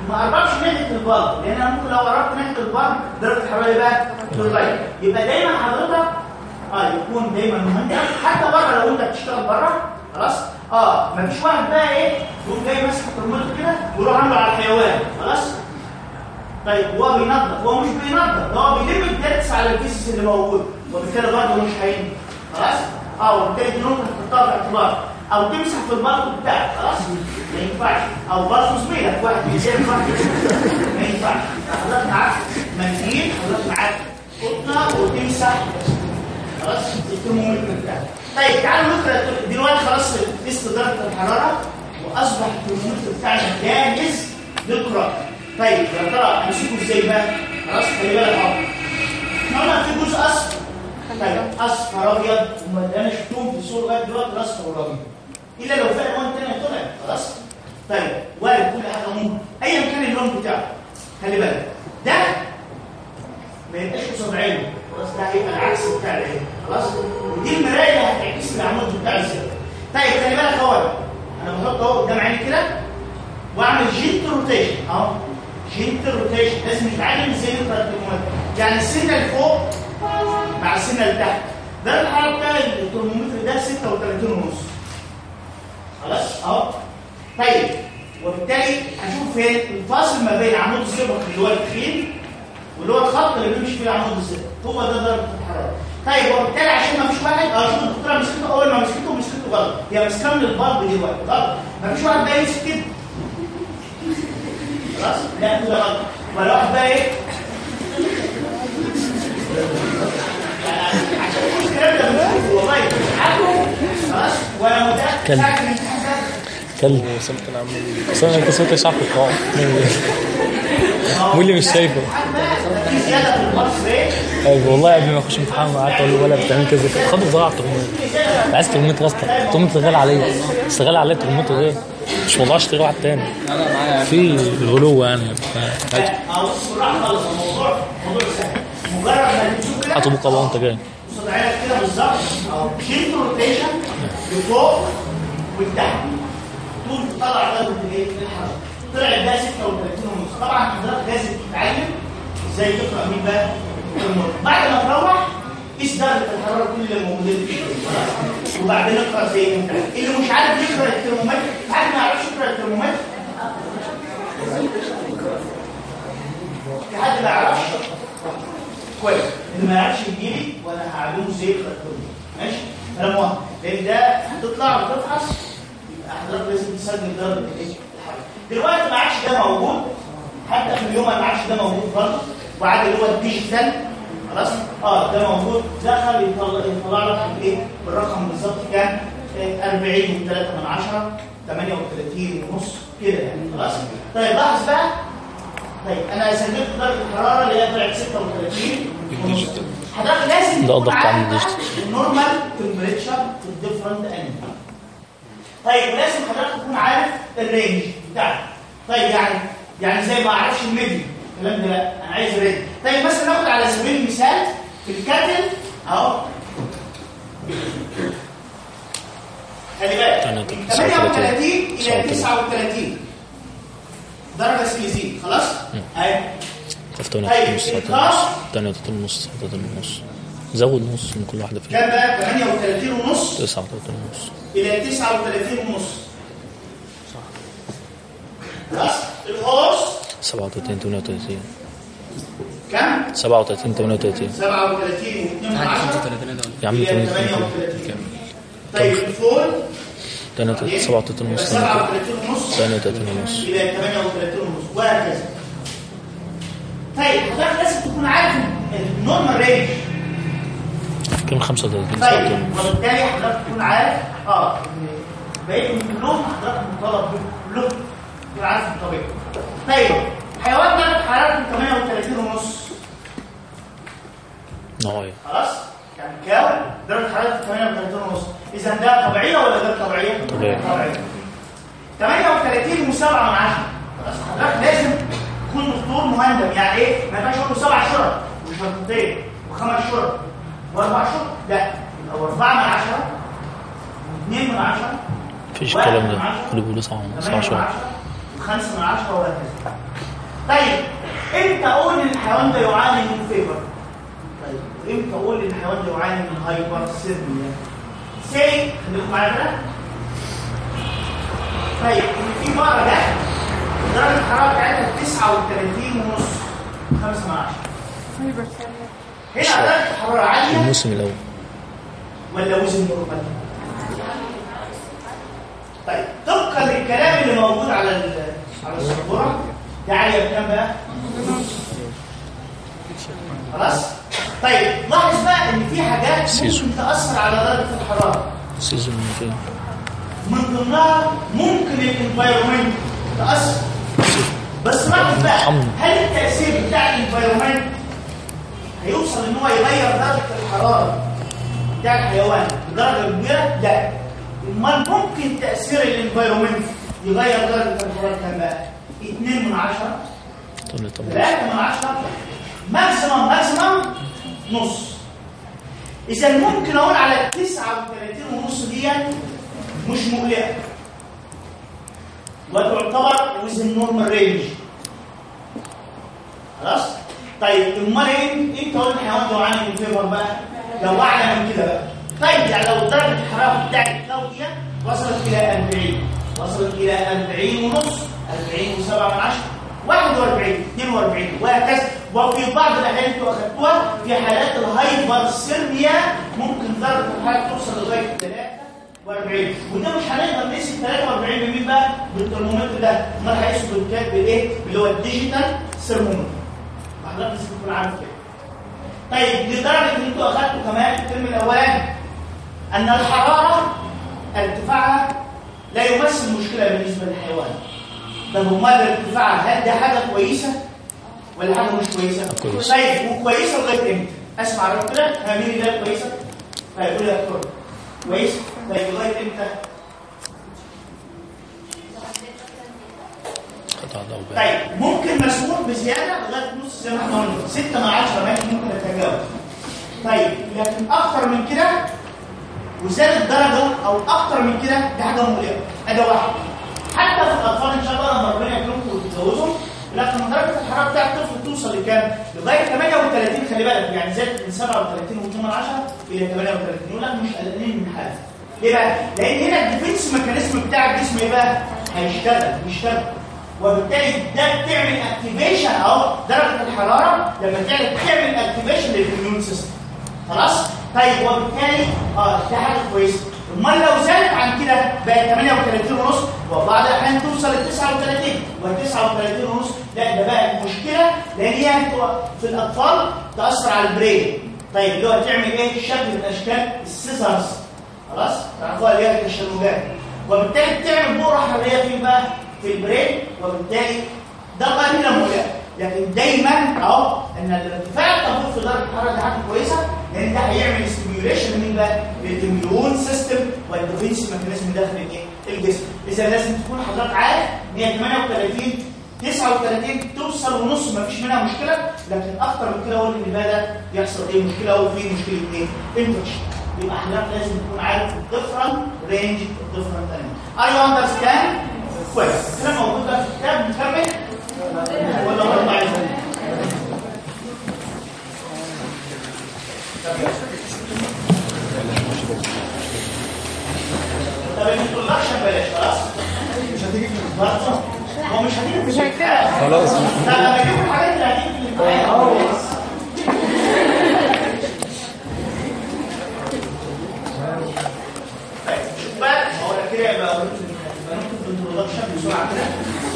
Speaker 1: ما قربش ناحيه البلب لان انا ممكن لو قربت ناحيه البلب درجه الحراره يبقى تتغير يبقى دايما حضرتك اه يكون دايما مهم حتى بره لو انت بتشتغل بره خلاص اه مفيش واحد بقى ايه يقوم جاي ماسك الترمومتر كده ويروح عامله على الحيوان خلاص طيب هو بينظف هو مش بينظف ده هو بيلم الدرس على الكيسز اللي موجود وبالتالي برضه مش هينفع خلاص اه وبالتالي دي نقطه تحطها في اعتبار او تمسح في البلط بتاعك خلاص ما ينفعش او بلط زميلك واحد بيزيد واحد ما ينفعش حضرتك معاك منديل حضرتك معاك قطنه وتمسح خلاص الترمومتر بتاعك طيب تعالوا نقرا دلوقتي خلاص قست درجه الحراره واصبح الترمومتر بتاعنا جاهز للقراءه طيب يا ترى امسكه ازاي بقى خلاص خلي بالك اهو احنا قلنا في جزء اصفر طيب اصفر ابيض وما انا شفتهم في الصوره لغايه دلوقتي الاصفر والابيض الا لو في الوان ثانيه طلعت خلاص طيب وارد كل حاجه ممكن ايا كان اللون بتاعه خلي بالك ده ما يبقاش قصاد عينه خلاص ده هيبقى العكس بتاع العين خلاص ودي المرايه اللي هتعكس لي العمود بتاع الزر طيب خلي بالك اهو انا بحط اهو قدام عيني كده واعمل جنت روتيشن اهو جنت روتيشن لازم يتعلم ازاي يقرا الترمومتر يعني السنه اللي فوق مع السنه اللي تحت ده الحراره بتاع الترمومتر ده 36 ونص خلاص اهو طيب وبالتالي هشوف فين الفاصل ما بين عمود الزئبق اللي هو التخين واللي هو الخط اللي بيمشي فيه عمود الزئبق هو ده درجه الحراره طيب وبالتالي عشان ما فيش واحد اه شوف الدكتوره مسكته اول ما مسكته مسكته غلط هي ماسكه من البلب دلوقتي غلط ما فيش واحد بقى يمسك كده خلاص لا كده غلط ولا واحد بقى ايه عشان كل الكلام ده بنشوفه والله عارفه خلاص وانا متاكد
Speaker 2: كلب.
Speaker 1: ساعه الامتحان ده
Speaker 2: كلب بس انا كنت سمعت شعر القاع واللي مش شايفه
Speaker 1: في زياده في البلس ريت
Speaker 2: ايوه والله قبل ما اخش امتحان قعدت اقول له ولا بتعمل كذا كده خد صغير على الترمومتر عايز ترمومتر اصلا الترمومتر غالي عليا بس غالي عليا الترمومتر غير مش والله اشتري واحد تاني في غلو يعني ف- عادي.
Speaker 1: او بالراحه خالص الموضوع موضوع سهل مجرد ما تشوف كده
Speaker 2: هاتوا بقى وانت جاي
Speaker 1: قصاد عينك كده بالظبط او شيلت روتيشن لفوق ولتحت طول طلع درجه الايه الحراره طلع ده 36 ونص طبعا حضرتك لازم تتعلم ازاي تقرا مين بقى الترمومتر. بعد ما تروح قيس درجه الحراره كل اللي موجودين في الشغل خلاص؟ وبعدين اقرا زي ما انت عايز. اللي مش عارف يقرا الترمومتر حد ما يعرفش يقرا الترمومتر في حد ما يعرفش كويس اللي ما يعرفش يجيلي وانا هعلمه ازاي يقرا الترمومتر ماشي كلام واحد لان ده هتطلع وتفحص يبقى حضرتك لازم تسجل درجه الايه الحراره دلوقتي ما عادش ده موجود حتى في اليوم ما عادش ده موجود برضه وعاد اللي هو الديجيتال خلاص اه ده موجود دخل يطلع يطلع لك الايه بالرقم بالظبط كام آه، 40 و3 من 10 38 ونص كده يعني خلاص طيب لاحظ بقى طيب انا سجلت درجه الحراره اللي هي طلعت 36 ونص حضرتك لازم
Speaker 2: ده
Speaker 1: تكون
Speaker 2: أضغط على
Speaker 1: عارف
Speaker 2: الديجيتال.
Speaker 1: النورمال تمبريتشر في الديفرنت انيمال طيب لازم حضرتك تكون عارف الرينج بتاعك طيب يعني يعني زي ما اعرفش الميديم الكلام ده لا انا عايز رينج طيب مثلا ناخد على سبيل المثال في الكاتل اهو خلي بالك
Speaker 2: أنا
Speaker 1: من
Speaker 2: 39
Speaker 1: 38 الى
Speaker 2: 39.
Speaker 1: 39 درجه سيليزيه خلاص اهي
Speaker 2: في 38 ونص
Speaker 1: طيب،
Speaker 2: 38 ونص 38 ونص زود نص من كل واحده فيهم
Speaker 1: كام بقى 38 ونص
Speaker 2: 39 ونص
Speaker 1: الى 39 ونص خلاص الهورس
Speaker 2: 37 38
Speaker 1: كام
Speaker 2: 37 38
Speaker 1: 37 و2
Speaker 2: يا عم
Speaker 1: إلى
Speaker 2: 38
Speaker 1: 38.
Speaker 2: كام
Speaker 1: طيب الفول
Speaker 2: 38 37 ونص
Speaker 1: 37 ونص
Speaker 2: 38 ونص
Speaker 1: الى 38 ونص وهكذا طيب حضرتك لازم تكون عارف النورمال رينج
Speaker 2: كام 35
Speaker 1: طيب
Speaker 2: 37 ونص
Speaker 1: وبالتالي حضرتك تكون عارف اه إن بقيت من كلهم حضرتك مطالب بهم كلهم تكون عارف الطبيعي طيب حيوان درجه حرارته 38 ونص
Speaker 2: نوعية
Speaker 1: خلاص يعني كام درجه حرارته 38 ونص اذا ده طبيعيه ولا غير طبيعيه
Speaker 2: طبيعية.
Speaker 1: طبيعيه 38 و7 من 10 خلاص حضرتك لازم تكون دكتور مهندم يعني ايه ما ينفعش اقول له سبع شرط وشرطتين وخمس شرط واربع شرط لا او 4 من 10 و2 من 10
Speaker 2: مفيش الكلام ده اللي بيقولوا ساعة ونص 10
Speaker 1: 8 خمسة من عشرة وهكذا طيب امتى اقول ان الحيوان ده يعاني من فيبر طيب امتى اقول ان الحيوان ده يعاني من هايبر سيرميا سي خليكم معايا كده طيب في مره جت درجه الحراره بتاعتها 39 ونص 5 من 10 هنا درجه الحراره عاليه
Speaker 2: الموسم الاول
Speaker 1: ولا وزن نورمال طيب طبقا للكلام اللي موجود على ال- على السبوره ده عاليه بكام بقى خلاص طيب لاحظ بقى ان في حاجات
Speaker 2: سيزون.
Speaker 1: ممكن تاثر على درجه الحراره
Speaker 2: سيزون من فين
Speaker 1: من ضمنها ممكن الانفايرمنت تاثر بس لاحظ بقى
Speaker 2: حمض.
Speaker 1: هل التاثير بتاع الانفايرمنت هيوصل ان هو يغير درجه الحراره بتاع الحيوان بدرجه كبيره لا امال ممكن تاثير الانفايرمنت يغير درجه الحراره كام بقى 2 من 10
Speaker 2: طب طب
Speaker 1: 3 من 10 ماكسيمم ماكسيمم نص اذا ممكن اقول على 39 ونص دي مش مقلقه وتعتبر وزن نورمال رينج خلاص طيب امال ايه امتى اقول الحيوان ده يعاني من فيبر بقى لو اعلى من كده بقى طيب يعني لو درجه الحراره بتاعت الكاويه وصلت الى 40 وصلت الى 40 ونص 40 و7 من 10 41 42 وهكذا وفي بعض الاحيان انتوا اخذتوها في حالات الهايبرثيرميا ممكن درجه الحراره توصل لغايه 43 وده مش هنقدر نقيس ال 43 بمين بقى؟ بالترمومتر ده امال هيقيسه بالكاد بالايه؟ اللي هو الديجيتال ثيرمومتر حضرتك لازم تكون عارف كده طيب لدرجه ان انتوا اخذتوا كمان الترم الاولاني ان الحراره ارتفاعها لا يمثل مشكله بالنسبه للحيوان طب امال ارتفاعها هل ده حاجه كويسه ولا حاجه مش كويسه؟
Speaker 2: كويسة.
Speaker 1: طيب وكويسه لغايه امتى؟ اسمع رب كده ها مين اللي قال كويسه؟ طيب قول يا دكتور كويس؟ طيب لغايه امتى؟
Speaker 2: قطع ضوء بقى
Speaker 1: طيب ممكن مسموح بزياده لغايه نص زي ما احنا قلنا 6 من 10 ماشي ممكن اتجاوز طيب لكن اكتر من كده وزادت درجه او اكتر من كده دي حاجه مقلقه ادي واحد حتى في الاطفال ان شاء الله لما ربنا يكرمكم وتتجوزوا لكن درجه الحراره بتاع الطفل توصل لكام؟ لغايه 38 خلي بالك يعني زادت من 37 و8 الى 38 يقول لك مش قلقانين من حاجه ليه بقى؟ لان هنا الديفنس ميكانيزم بتاع الجسم ايه بقى؟ هيشتغل يشتغل وبالتالي ده بتعمل اكتيفيشن اهو درجه الحراره لما تعمل تعمل اكتيفيشن للاميون سيستم خلاص طيب وبالتالي اه ده حاجه كويسه امال لو زادت عن كده بقت 38 ونص وبعض الاحيان توصل ل 39 و 39 ونص لا ده بقى مشكله لان هي هتبقى في الاطفال تاثر على البرين طيب اللي هو تعمل ايه شكل من اشكال السيزرز خلاص تعرفوها اللي هي التشنجات وبالتالي بتعمل بؤره حراريه فين بقى في البرين وبالتالي ده قليلا مقلق لكن دايما اهو ان الارتفاع الطبيعي في درجه الحراره دي حاجه كويسه لان ده هيعمل ستيميوليشن من بقى للاميون سيستم والديفنس ميكانيزم داخل الايه الجسم اذا لازم تكون حضرتك عارف ان هي 38 39 توصل ونص ما فيش منها مشكله لكن اكتر من كده اقول ان بدا يحصل ايه مشكله او في مشكله ايه انفكشن يبقى حضرتك لازم تكون عارف الديفرنت رينج الديفرنت ار يو اندرستاند كويس الكلام موجود بقى في الكتاب نكمل ولا برضه عايزين طب الانترودكشن بلاش خلاص مش هتيجي في الامتحان هو مش هتيجي في الامتحان
Speaker 3: خلاص
Speaker 1: لا انا بجيب الحاجات اللي هتيجي في الامتحان طيب شوف بقى هو انا كده يبقى نكتب الانترودكشن بسرعه كده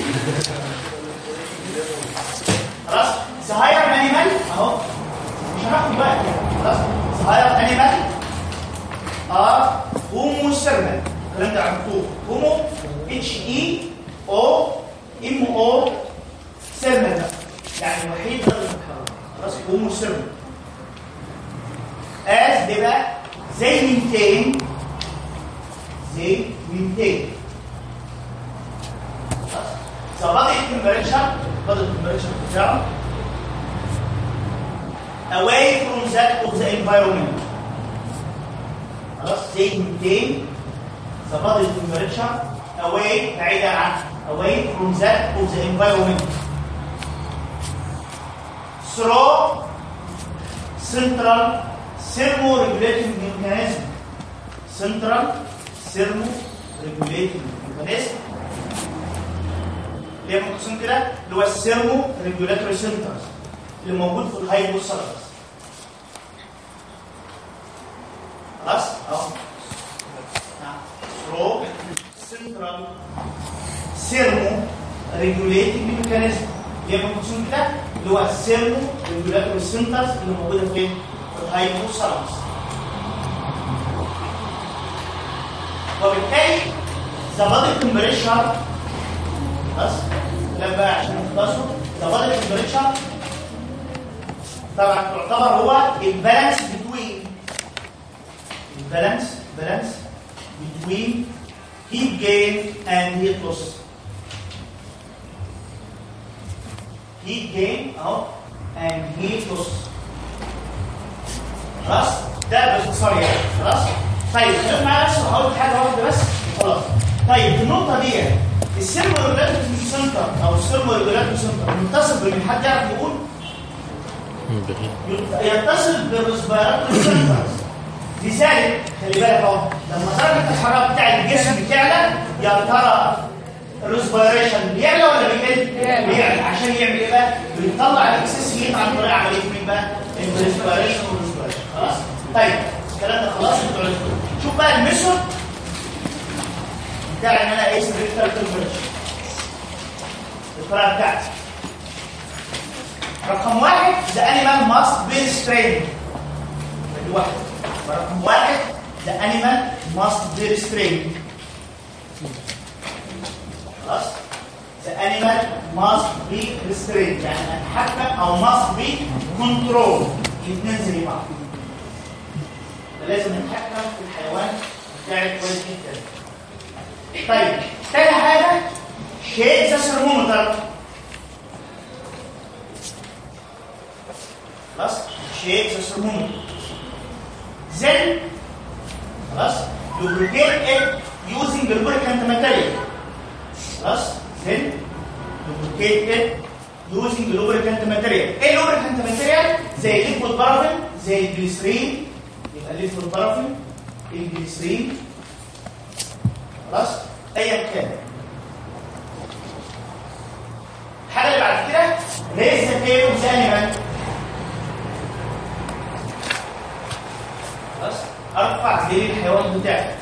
Speaker 1: خلاص صهاير انيمال اهو مش هناخد بقى خلاص صهاير انيمال ار هومو سيرمال الكلام ده عرفتوه هومو اتش اي او ام او سيرمال بقى يعني وحيد درجه الحراره خلاص هومو سيرمال از دي بقى زي 200 زي 200 فبدأ التمبريتشر بدأ التمبريتشر بتاعه away from that of the environment خلاص زي 200 فبدأ التمبريتشر away بعيدا عن away from that of the environment through central thermoregulating mechanism central thermoregulating mechanism اللي هي مقسم كده اللي هو السيرمو ريجولاتوري سنترز اللي موجود في الهايبوثالاموس خلاص اهو through central thermo regulating mechanism اللي هي مقسم كده اللي هو السيرمو ريجولاتوري سنترز اللي موجوده فين؟ في الهايبوثالاموس وبالتالي the body temperature بس كلام بقى عشان نخلصه the body temperature طبعا تعتبر هو البالانس between البالانس بالانس between heat gain and heat loss heat gain اهو and heat loss خلاص ده باختصار يعني خلاص طيب خلينا معايا بس هقول حاجه واحده بس خلاص طيب في النقطه دي السيرمو ريجولاتوري سنتر او السيرمو ريجولاتوري سنتر متصل بمين حد يعرف يقول يتصل بالريسبيراتوري سنترز لذلك خلي بالك اهو لما درجه الحراره بتاع الجسم تعلى يا ترى الريسبيريشن بيعلى ولا بيقل؟ بيعلى عشان يعمل ايه بقى؟ بيطلع الاكسس هيت عن طريق عمليه مين بقى؟ الريسبيريشن والريسبيريشن خلاص؟ طيب الكلام ده خلاص انتوا عرفتوا شوف بقى الميثود بتاع ان انا اقيس الريكتال تمبرتشر الطريقه بتاعتي رقم واحد the animal must be restrained دي واحده رقم واحد the animal must be restrained خلاص the animal must be restrained يعني اتحكم او must be controlled الاثنين زي بعض فلازم نتحكم في الحيوان بتاعي كويس جدا طيب تاني حاجه شيء ذا ثرمومتر خلاص شيء ذا ثرمومتر then خلاص lubricate it using lubricant material خلاص then lubricate it using lubricant material ايه lubricant material زي liquid paraffin زي الجليسرين يبقى liquid paraffin الجليسرين خلاص ايا كان الحاجه اللي بعد كده raise the tail of the animal خلاص ارفع ديل الحيوان بتاعي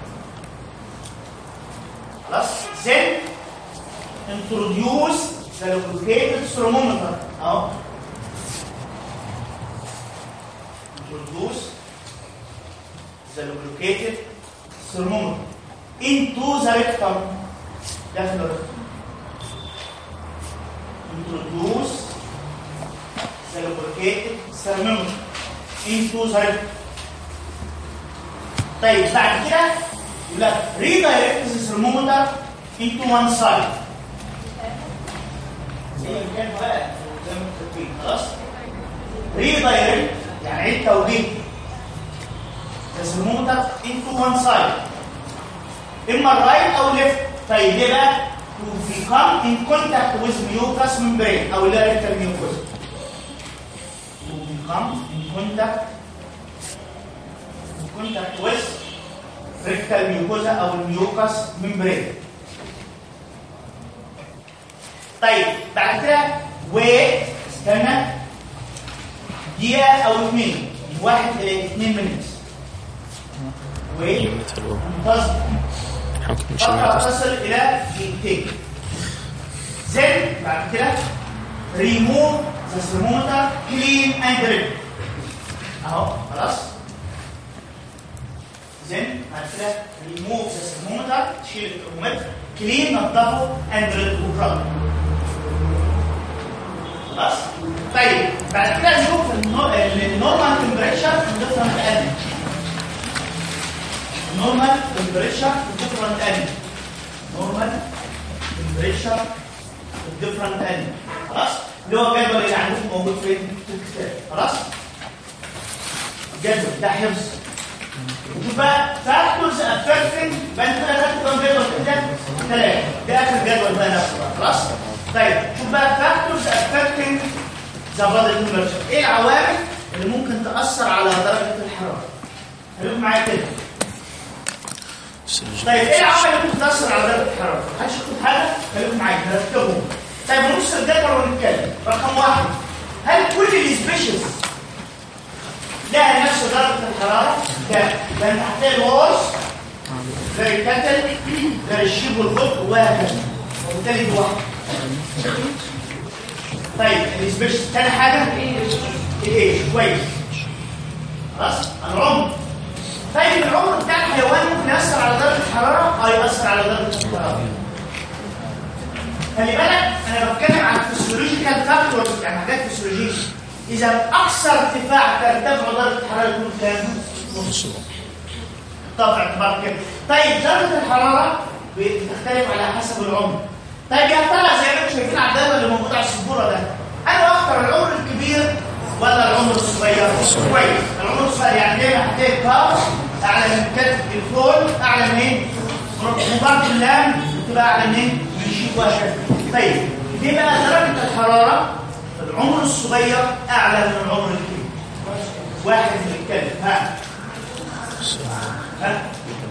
Speaker 1: خلاص then introduce the lubricated thermometer اهو introduce the lubricated thermometer into the rectum داخل الرقم introduce the lubricated thermometer into the rectum طيب بعد كده يقول لك redirect the thermometer into one side زي ما كان بقى زي ما كاتبين خلاص redirect يعني عيد توجيه the thermometer into one side اما الرايت او ليفت طيب ليه بقى to become in contact with mucous membrane او اللي هي rectal mucosa to become in contact in contact with rectal mucosa او الميوكس membrane طيب بعد كده ويت استنى دقيقة او اثنين من واحد الى اثنين منت ويت منتظم
Speaker 2: حكم مش
Speaker 1: فقط تصل الى دقيقتين زين بعد كده ريموف ذا ثرمومتر كلين اند ريد اهو خلاص زين بعد كده ريموف ذا ثرمومتر تشيل الترمومتر كلين نظفه اند ريد وبرد خلاص طيب بعد كده نشوف النورمال تمبريتشر في ديفرنت انيمال normal temperature في different animal normal temperature في different animal خلاص اللي هو الجدول اللي عندكم موجود فين في الكتاب خلاص الجدول ده حفظ وشوف بقى فاكتورز افكتنج بقى انت كده خدت كام جدول كده ثلاثه ده اخر جدول بقى ذا بادي تمبرتشر ايه العوامل اللي ممكن تاثر على درجه الحراره خليكم معايا كده طيب ايه العوامل اللي ممكن تاثر على درجه الحراره محدش ياخد حاجه خليكم معايا نرتبهم طيب نبص الجدول ونتكلم رقم واحد هل كل السبيشيز لها نفس درجه الحراره لا لان هتلاقي الوارث غير الكتل غير الشيب والغط وهكذا وبالتالي دي واحد طيب السبيشيز تاني حاجه الايه كويس خلاص العمر طيب العمر بتاع الحيوان ممكن يأثر على درجة الحرارة أو يأثر على درجة الحرارة خلي بالك أنا بتكلم عن فيسيولوجيكال فاكتورز يعني حاجات فيسيولوجية إذا أكثر ارتفاع ترتفع درجة الحرارة يكون كام؟ نص طبعا اعتبار كده طيب درجة الحرارة بتختلف على حسب العمر طيب يا ترى زي ما انتم شايفين على الجدول اللي موجود على السبورة ده أنا أكثر العمر الكبير ولا العمر الصغير؟ كويس العمر الصغير يعني دايما هتلاقي الكاف اعلى من كتف الفول اعلى من ايه؟ مبارك اللام بتبقى اعلى من ايه؟ من الشيك وهكذا طيب دي بقى درجه الحراره العمر الصغير اعلى من العمر الكبير واحد بيتكلم ها ها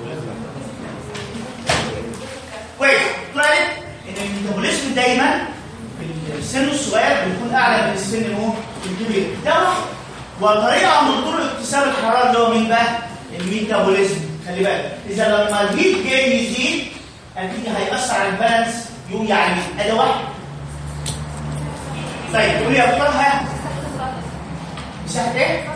Speaker 1: كويس طلعت ان الميتابوليزم دايما في السن الصغير بيكون اعلى من السن اللي هو الكبير ده واحد وطريقه من طرق اكتساب الحراره اللي هو مين بقى؟ الميتابوليزم خلي بالك اذا لما الهيت جاي يزيد اكيد هيأثر على البالانس يوم يعني ادي واحد طيب قول لي يا ابطال ها مساحه ايه؟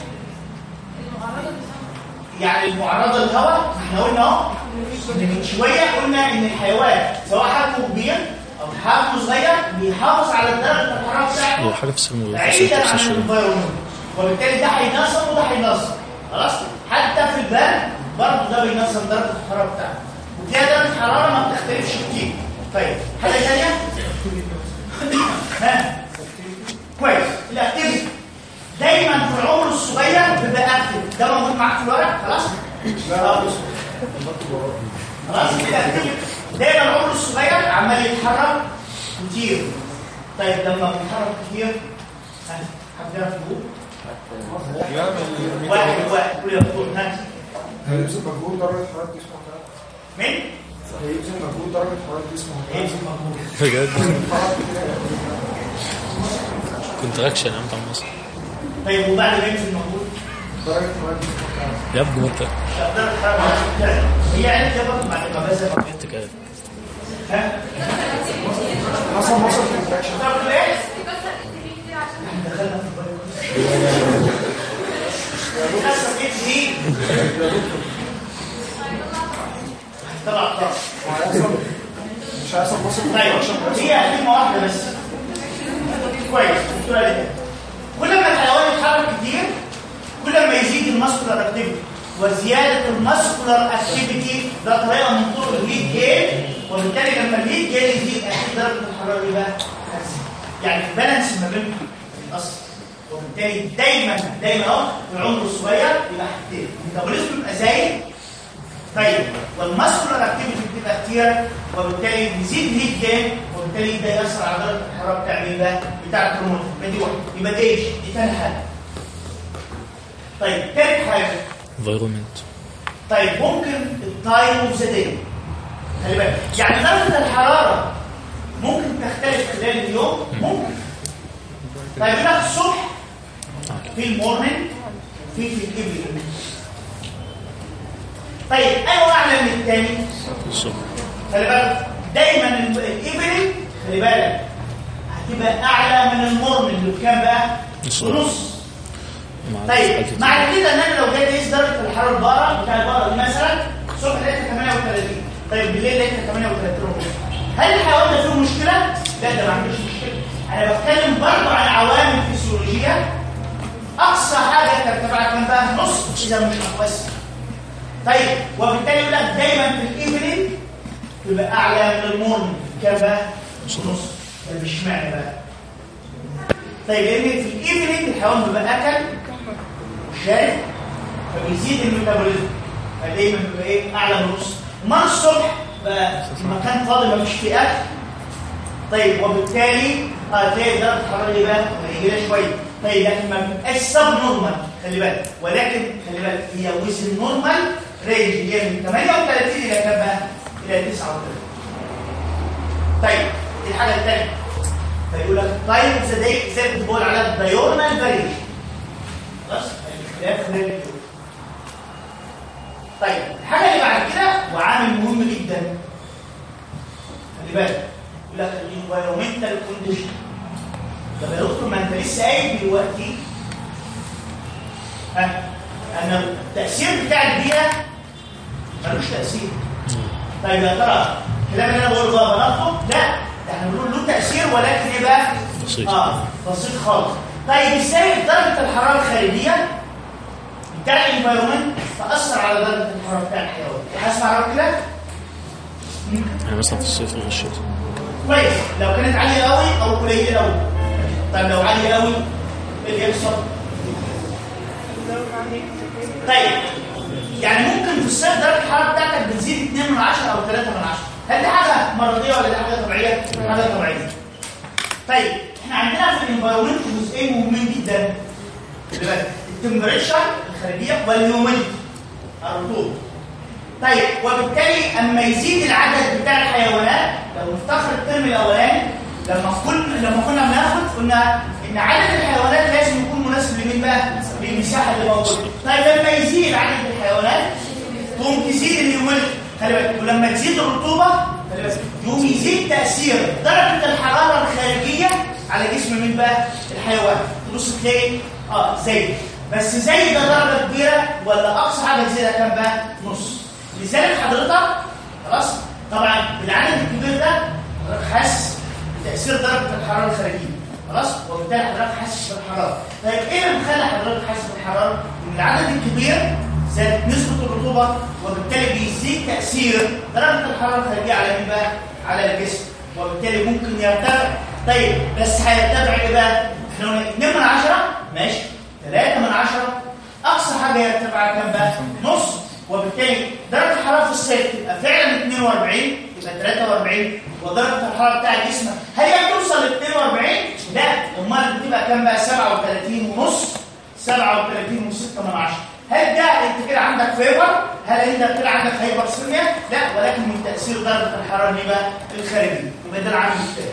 Speaker 1: يعني المعرضه للهواء احنا قلنا اهو من شويه قلنا ان الحيوان سواء حجمه كبير او حجمه صغير بيحافظ على درجه الحراره بتاعته
Speaker 2: هو حاجه في السن
Speaker 1: بعيدا عن الانفايرمنت وبالتالي ده هينظم وده هينظم خلاص حتى في البرد برضه ده بينظم درجه الحراره بتاعته وتلاقي درجه الحراره ما بتختلفش كتير طيب حاجه ثانيه ها كويس الاكتيفيتي دايما في العمر الصغير بيبقى اكتف ده موجود معاك في الورق خلاص خلاص الاكتيفيتي دايما العمر الصغير عمال يتحرك كتير طيب لما بيتحرك كتير ها حد يعرف يقول واحد واحد قول يا دكتور ها
Speaker 3: هيبذل مجهود درجة حرارة جسمه هتعلى
Speaker 1: مين؟
Speaker 3: هيبذل مجهود درجة حرارة جسمه
Speaker 1: ايه
Speaker 3: هتعلى
Speaker 2: بجد
Speaker 3: حرارة كده
Speaker 2: كونتراكشن يا عم مصر
Speaker 1: طيب وبعد ما ينزل مجهود
Speaker 3: درجة حرارة جسمه هتعلى
Speaker 2: يا ابني ما انت
Speaker 1: شغال الحراره بتاعتك. هي عرفت يا برضه بعد ما بس
Speaker 2: احتكاك
Speaker 1: ها
Speaker 3: مثلا مصر كونتراكشن
Speaker 1: طب ايه؟ احنا دخلنا في البايو للاسف ايه دي طلع طلع
Speaker 3: وهيحصل مش هيحصل مصر
Speaker 1: طيب هي كلمه واحده بس كويس الدكتوره قالت كده. كل ما الحيوان يتحرك كتير كل ما يزيد الماسكولار اكتيفيتي وزياده الماسكولار اكتيفيتي ده طريقه من طرق الهيت جين وبالتالي لما الهيت جين يزيد اكيد درجه الحراره دي بقى هتزيد يعني البالانس ما بينهم بيتاثر وبالتالي دايما دايما اهو في العمر الصغير يبقى حاجتين الميتابوليزم بيبقى زايد طيب والماسكولار اكتيفيتي بتبقى كتير وبالتالي بيزيد الهيت جين وبالتالي ده ياثر على درجه الحراره بتاع مين بقى؟ بتاع الكروموسوم دي واحده يبقى دي ايش؟ دي ثاني حاجه طيب ثالث حاجه
Speaker 2: انفايرمنت
Speaker 1: طيب ممكن التايم اوف ذا داي خلي بالك يعني درجه الحراره ممكن تختلف خلال اليوم ممكن طيب هنا في الصبح في المورنينج في في الايفنينج طيب ايوه اعلى من الثاني
Speaker 2: الصبح
Speaker 1: خلي بالك دايما الايفنينج خلي بالك هتبقى اعلى من المورنينج بكام بقى؟
Speaker 2: نص.
Speaker 1: ونص
Speaker 2: مع
Speaker 1: طيب
Speaker 2: الحاجة
Speaker 1: معنى كده ان انا لو جيت اقيس درجه الحراره البقره بتاع البقره دي مثلا الصبح لقيتها 38 طيب بالليل لقيتها 38 ونص هل الحيوان ده فيه مشكله؟ لا ده ما عندوش مشكله انا بتكلم برضه عن عوامل فسيولوجيه اقصى حاجه ترتفع كام بقى نص اذا مش اقوس طيب وبالتالي يقول لك دايما في الايفنينج تبقى اعلى من المورنينج كام بقى؟ نص طيب اشمعنى بقى؟ طيب لان في الايفنينج الحيوان بيبقى اكل شارب فبيزيد الميتابوليزم فدايما بيبقى ايه اعلى من النص امال الصبح بقى المكان فاضي مفيش فيه اكل طيب وبالتالي اه تلاقي درجه الحراره ايه بقى قليله شويه طيب لكن ما بتبقاش سب نورمال خلي بالك ولكن خلي بالك هي وزن نورمال رينج اللي هي من 38 الى كام بقى؟ الى 39 طيب دي الحاجه الثانيه فيقول لك طيب ذا داي ازاي بتقول على الدايورنال فاريشن خلاص الاختلاف خلال اليوم طيب الحاجه اللي بعد كده وعامل مهم جدا خلي بالك يقول لك الانفايرمنتال كونديشن طب يا دكتور ما انت لسه قايل دلوقتي ها ان التاثير بتاع البيئه ملوش تاثير طيب يا ترى الكلام اللي انا بقوله ده بنطلب لا ده احنا بنقول له تاثير ولكن ايه بقى
Speaker 2: بسيط.
Speaker 1: اه بسيط خالص طيب ازاي درجه الحراره الخارجيه بتاع الانفايرمنت تاثر على درجه الحراره بتاع الحيوان هسمع رأيك كده
Speaker 2: يعني مثلا في الصيف غير الشتاء
Speaker 1: كويس لو كانت عاليه قوي او قليله قوي طيب لو عاليه قوي ايه اللي يحصل طيب يعني ممكن في الصيف درجه الحراره بتاعتك بتزيد 2 من 10 او 3 من 10 هل دي حاجه مرضيه ولا دي حاجه طبيعيه حاجه طبيعيه طيب احنا عندنا في الانفايرمنت جزئين مهمين جدا خلي بالك التمبريتشر الخارجيه والهيوميديتي الرطوبه طيب وبالتالي اما يزيد العدد بتاع الحيوانات لو نفتكر الترم الاولاني لما كنا لما كنا بناخد قلنا ان عدد الحيوانات لازم يكون مناسب لمين بقى؟ للمساحه اللي موجوده. طيب لما يزيد عدد الحيوانات تقوم تزيد الهيوميديتي خلي بالك ولما تزيد الرطوبه خلي بالك يقوم يزيد تاثير درجه الحراره الخارجيه على جسم مين بقى؟ الحيوان. تبص تلاقي اه زي بس زي ده درجه كبيره ولا اقصى حاجه زي ده كام بقى؟ نص. لذلك حضرتك خلاص طبعا بالعدد الكبير ده حضرتك حاسس بتاثير درجه الحراره الخارجيه خلاص وبالتالي حضرتك حاسس بالحراره طيب ايه اللي بيخلي حضرتك حاسس بالحراره ان العدد الكبير زاد نسبه الرطوبه وبالتالي بيزيد تاثير درجه الحراره الخارجيه على مين بقى على الجسم وبالتالي ممكن يرتفع طيب بس هيرتفع ايه بقى احنا قلنا 2 من 10 ماشي 3 من 10 اقصى حاجه يرتفع كام بقى نص وبالتالي درجه الحراره في الصيف تبقى فعلا 42 يبقى 43 ودرجه الحراره بتاع جسمك هل هي بتوصل ل 42 لا امال بتبقى كام بقى 37 ونص 37 و6 من 10 هل ده انت كده عندك فيبر هل انت كده عندك هايبرسيميا لا ولكن من تاثير درجه الحراره اللي بقى الخارجي يبقى ده العامل الثاني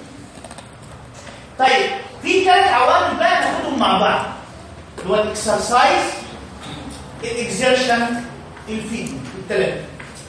Speaker 1: طيب في ثلاث عوامل بقى ناخدهم مع بعض اللي هو الاكسرسايز الاكزيرشن الفيدنج الثلاثه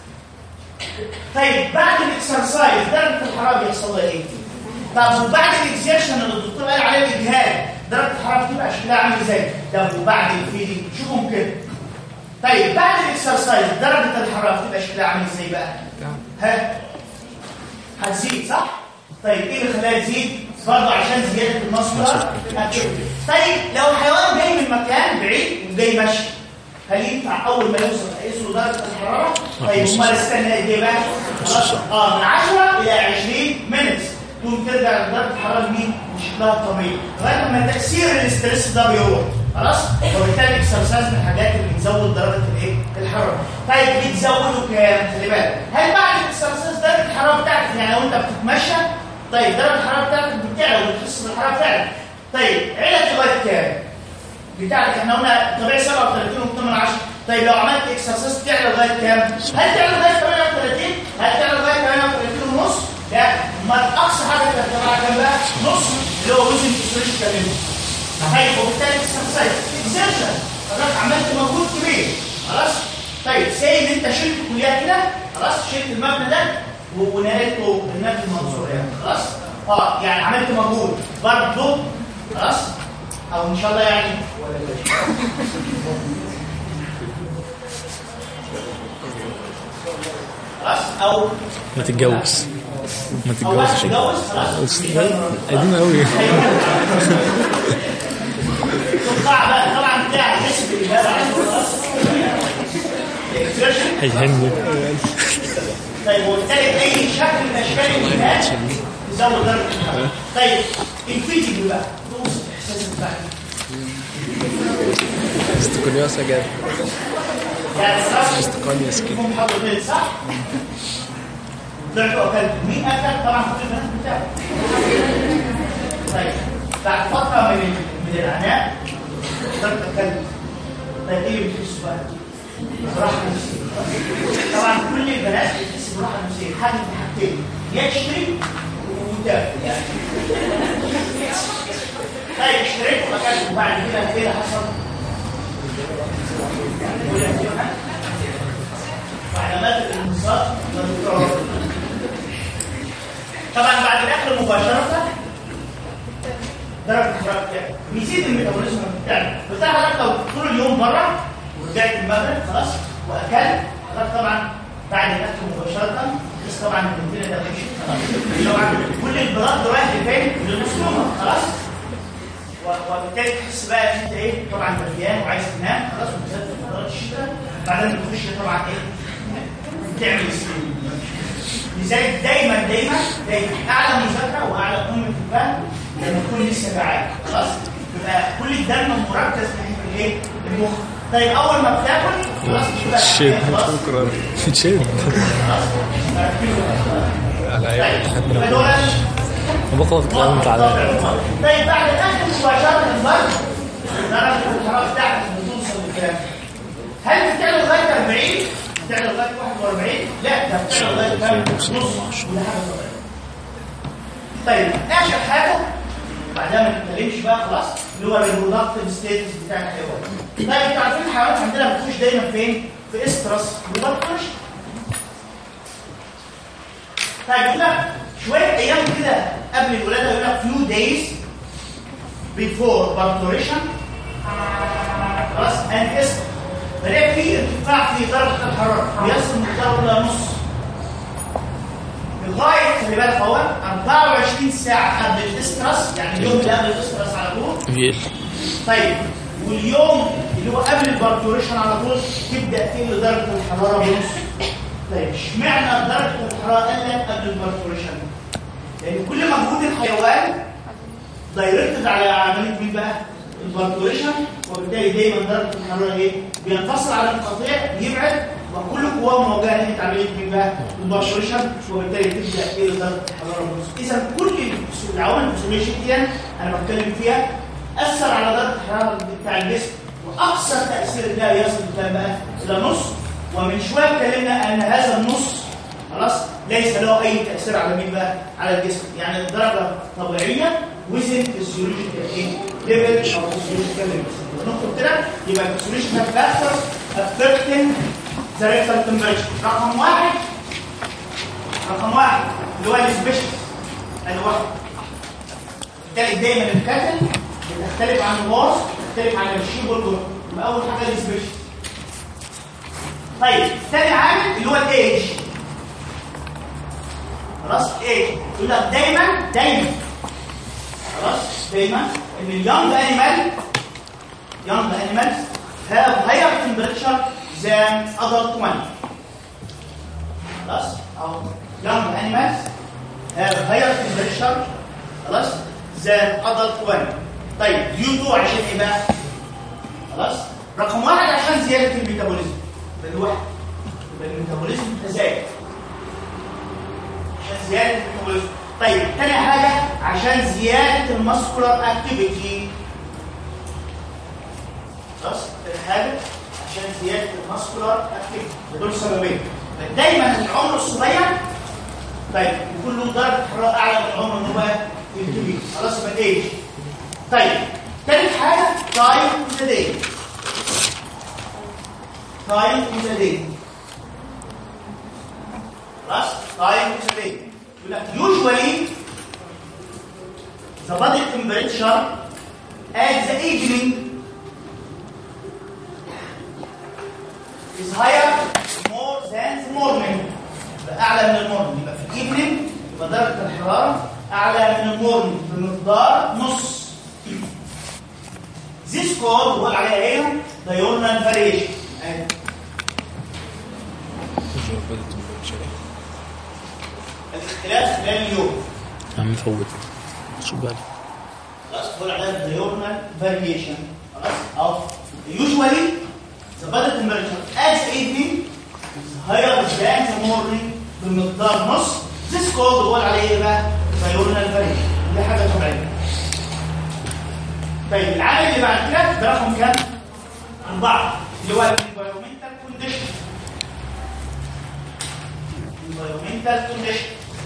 Speaker 1: طيب بعد الاكسرسايز درجه الحراره بيحصل لها ايه طب وبعد الاكزيرشن اللي الدكتور قال عليه الاجهاد درجه الحراره بتبقى شكلها عامل ازاي طب وبعد الفيدنج شوفهم كده طيب بعد الاكسرسايز درجه الحراره بتبقى شكلها عامل ازاي بقى ها هتزيد صح طيب ايه اللي خلاها تزيد برضه عشان زياده المصدر طيب لو حيوان جاي من مكان بعيد وجاي ماشي هل ينفع اول ما يوصل اقيس له درجه الحراره طيب امال استنى قد ايه بقى خلاص اه من 10 الى 20 مينتس تقوم ترجع لدرجه الحراره لمين لشكلها الطبيعي لغايه لما تاثير الاسترس ده بيروح خلاص وبالتالي الاكسرسايز من الحاجات اللي بتزود درجه الايه الحراره طيب بتزوده كام خلي بالك هل بعد الاكسرسايز درجه الحراره بتاعتك يعني لو انت بتتمشى طيب درجه الحراره بتاعتك بتعلى وبتحس بالحراره بتاعتك طيب علت لغايه كام بتاعتك احنا قلنا طبيعي 37 و8 من 10 طيب لو عملت اكسرسايز تعلى لغايه كام هل تعلى لغايه 38 هل تعلى لغايه 38 ونص لا امال اقصى حاجه ترتفع كام بقى نص اللي هو وزن الفسيولوجي كامل طيب وبالتالي اكسرسايز اكزيرشن حضرتك عملت مجهود كبير خلاص طيب سي ان انت شلت كليه كده خلاص شلت المبنى ده و- ونقلته للنادي المنصور يعني خلاص اه يعني عملت مجهود برضه خلاص او ان شاء الله يعني خلاص او
Speaker 2: ما تتجوز ما
Speaker 1: او بس
Speaker 2: تتجوزش
Speaker 1: تتجوز خلاص
Speaker 2: قديمة قوي
Speaker 1: تطلع بقى طبعا بتاع تحس بالاجابه على طول خلاص الاكسبريشن
Speaker 2: هيهني
Speaker 1: طيب وبالتالي اي شكل من اشكال الاجهاد تزود درجه الحراره طيب الفيديو بقى توصف احساسك بقى
Speaker 3: استقلالية سجاد
Speaker 1: يعني خلاص
Speaker 3: استقلالية سكين
Speaker 1: يكون حضرتين صح؟ طلعت واكلت مين اكل طبعا كل البنات بتاعه طيب بعد فتره من من العناء قدرت اتكلم طيب ايه اللي بتحس بقى؟ براحه نفسيه طبعا كل البنات بتحس براحه نفسيه حاجه من حاجتين يا تشتري وتاكل يعني طيب اشتريت وأكلت وبعد كده ايه اللي حصل؟ وعلامات الانبساط والتراب طبعا بعد الاكل مباشره درجه الحراره بتاعتك بيزيد الميتابوليزم بتاعك بتاع حضرتك لو طول اليوم بره ورجعت المغرب خلاص واكلت حضرتك طبعا بعد الاكل مباشره بس طبعا البنزين ده مش طبعا كل البلاد رايح لفين؟ للمصنوعه خلاص و- وبالتالي تحس بقى ان انت ايه طبعا مليان وعايز تنام خلاص وبالذات في فترات الشتاء بعدين بتخش طبعا ايه تعمل سليم لذلك دايما دايما دايما اعلى مذاكره واعلى قمه الفهم لما تكون لسه جعان خلاص يبقى كل الدم مركز ناحيه الايه المخ طيب اول ما بتاكل خلاص بتبقى
Speaker 2: شيت.
Speaker 1: خلاص
Speaker 3: شكرا
Speaker 2: شيت
Speaker 3: على
Speaker 1: طيب
Speaker 3: ايام
Speaker 1: يبقى دول
Speaker 2: بقرا في الكلام انت على
Speaker 1: طيب بعد الاكل مباشره الضرب درجه الحراره بتاعتك بتوصل لكام؟ هل بتعلى لغايه 40 بتعلى لغايه 41 لا ده بتعلى لغايه كام نص ولا حاجه طبيعيه طيب اخر حاجه بعدها ما نتكلمش بقى خلاص اللي هو الريبرودكتيف ستيتس بتاع الحيوان طيب انتوا عارفين الحيوانات عندنا بتخش دايما فين في استرس وبتخش طيب يقول لك شويه ايام كده قبل الولاده يقول لك few days before parturition خلاص and اس بلاقي في ارتفاع في درجه الحراره بيصل مقداره الى نص لغايه خلي بالك اهو 24 ساعه قبل الاسترس يعني اليوم اللي قبل الاسترس على طول
Speaker 2: فيل
Speaker 1: طيب واليوم اللي هو قبل البارتوريشن على طول تبدا تقل درجه الحراره بنص طيب اشمعنى درجه الحراره قلت قبل البارتوريشن؟ لان كل مجهود الحيوان دايركتد على عمليه مين بقى؟ البارتوريشن وبالتالي دايما درجه الحراره ايه؟ بينفصل على القطيع يبعد وكل قواه موجهه ناحيه عمليه مين بقى؟ البارتوريشن وبالتالي تبدا تقل درجه الحراره بنص اذا كل العوامل الفسيولوجيه دي انا بتكلم فيها اثر على درجه الحراره بتاع الجسم واقصى تاثير ده يصل كام بقى؟ الى نص ومن شويه اتكلمنا ان هذا النص خلاص ليس له اي تاثير على مين بقى؟ على الجسم يعني الدرجه طبيعيه وزن فيزيولوجيكال ايه؟ ليفل او فيزيولوجيكال ليفل نكتب كده يبقى الفيزيولوجيكال فاكتور افكتنج ذا ريكتال تمبريتشر رقم واحد رقم واحد اللي هو السبيشال ادي واحد بالتالي دايما الكاتل بتختلف عن الواس بتختلف عن الشيب والجرم يبقى اول حاجه السبيشال طيب ثاني عامل اللي هو الايج خلاص ايج يقول لك دايما دايما خلاص دايما ان اليونج انيمال يونج انيمالز have higher temperature than adult one خلاص او young animals have higher temperature خلاص than adult one طيب due to عشان ايه بقى خلاص رقم واحد عشان زياده الميتابوليزم يبقى دي واحد يبقى الميتابوليزم تزايد عشان زياده الميتابوليزم طيب تاني حاجه عشان زياده الماسكولار اكتيفيتي خلاص تاني حاجه عشان زياده الماسكولار اكتيفيتي دول سببين دايما العمر الصغير طيب يكون له درجه حراره اعلى من العمر اللي هو الكبير خلاص يبقى ايه طيب ثالث حاجه تايم ذا داي تايم ذا داي خلاص تايم ذا داي يقول لك usually the body temperature at the evening is higher more than the morning يبقى اعلى من المورنينج يبقى في الايفنينج يبقى درجه الحراره اعلى من المورنينج بمقدار نص This code بقول عليها ايه؟ diurnal variation أهي. الاختلاف خلال اليوم
Speaker 2: يا عم فوت شو بالي
Speaker 1: خلاص بقول عليها diurnal variation خلاص او usually the body temperature as evening is higher than the morning بمقدار نص this code بقول عليه ايه بقى diurnal variation دي حاجه طبيعيه طيب العامل اللي بعد كده ده رقم كام؟ أربعة اللي هو الانفيرومنتال كونديشن environmental condition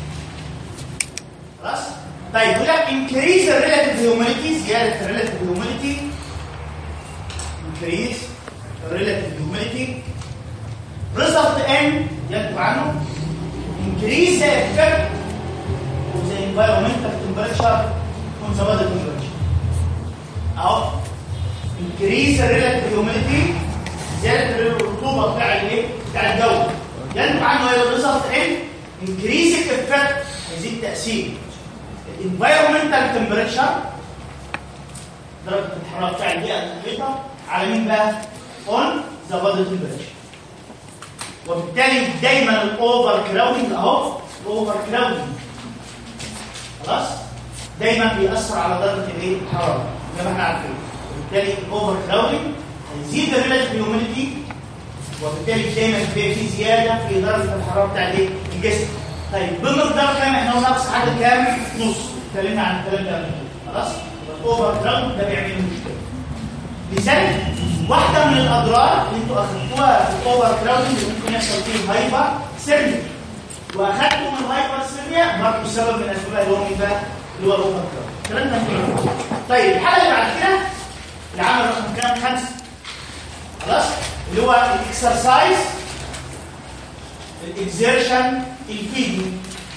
Speaker 1: خلاص طيب يقول لك increase the relative humidity زياده ال relative humidity increase the relative humidity result in ينتج عنه increase the effect of the environmental temperature on the body temperature اهو increase the relative humidity زياده الرطوبه بتاع الايه بتاع الجو ينتج عنه ايه الريزلت ان انكريز الافكت يزيد تاثير الانفايرمنتال تمبريتشر درجه الحراره بتاع البيئه المحيطه على مين بقى؟ اون ذا بادي تمبريتشر وبالتالي دايما الاوفر كراودنج اهو الاوفر كراودنج خلاص دايما بيأثر على درجه الايه؟ الحراره زي ما احنا عارفين وبالتالي الاوفر كراودنج هيزيد الريلاتيف هيوميديتي وبالتالي دايما بيبقى في زياده في درجه الحراره بتاع الايه؟ الجسم. طيب بمقدار كام احنا قلنا نقص عدد كام؟ نص. اتكلمنا عن الكلام ده قبل كده. خلاص؟ الاوفر كراود ده بيعمل مشكله. لذلك واحده من الاضرار اللي انتوا اخذتوها في الاوفر كراودنج اللي ممكن يحصل فيه هايبر سيرميا. واخدتوا من الهايبر سيرميا برضه سبب من اسباب اللي هو مين بقى؟ اللي هو الاوفر كراود. الكلام ده مهم. طيب الحاجه اللي بعد كده العمل رقم كام؟ خمسه. خلاص؟ اللي هو الاكسرسايز الاكزيرشن الفيدنج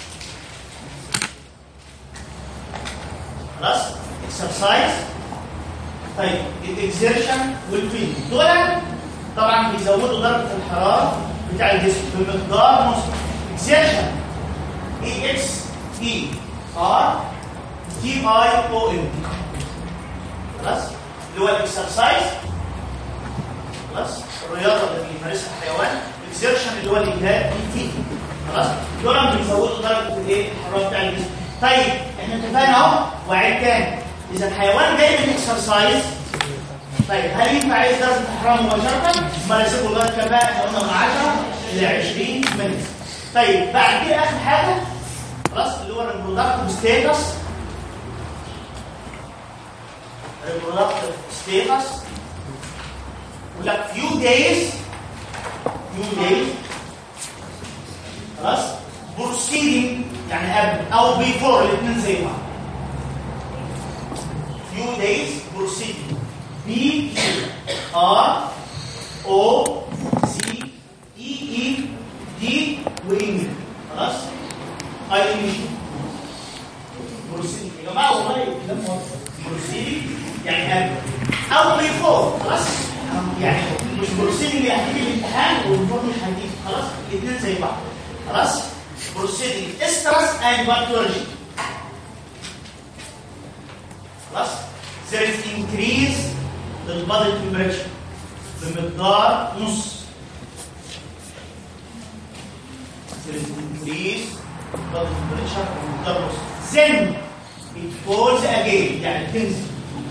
Speaker 1: خلاص اكسرسايز طيب الاكزيرشن والفيدنج دول طبعا بيزودوا درجه الحراره بتاع الجسم بمقدار نص اكزيرشن اي اكس اي ار تي اي او ام خلاص اللي هو الاكسرسايز خلاص الرياضه اللي بيمارسها الحيوان الاكسرشن اللي هو الاجهاد الفيزي خلاص دول بيزودوا درجه الايه الحراره بتاع الجسم طيب احنا اتفقنا اهو وعيد تاني اذا الحيوان جاي من اكسرسايز طيب هل ينفع يقيس درجه الحراره مباشره؟ ما يسيبوا لغايه كام بقى؟ احنا قلنا من 10 ل 20 مللي طيب بعد كده اخر حاجه خلاص اللي هو الريبرودكتيف ستيتس الريبرودكتيف ستيتس يقول لك few days few days خلاص proceeding يعني قبل او before الاثنين زي بعض few days proceeding B R O C E E D وإنج خلاص اي إنج proceeding يا جماعه والله كلام واضح proceeding يعني قبل او before خلاص يعني مش بروسيدنج اللي هتيجي الامتحان والمفروض مش هتيجي خلاص الاثنين زي بعض خلاص بروسيدنج استرس اند باثولوجي خلاص there is increase للبادي temperature بمقدار نص there is increase body temperature بمقدار نص then it falls again يعني تنزل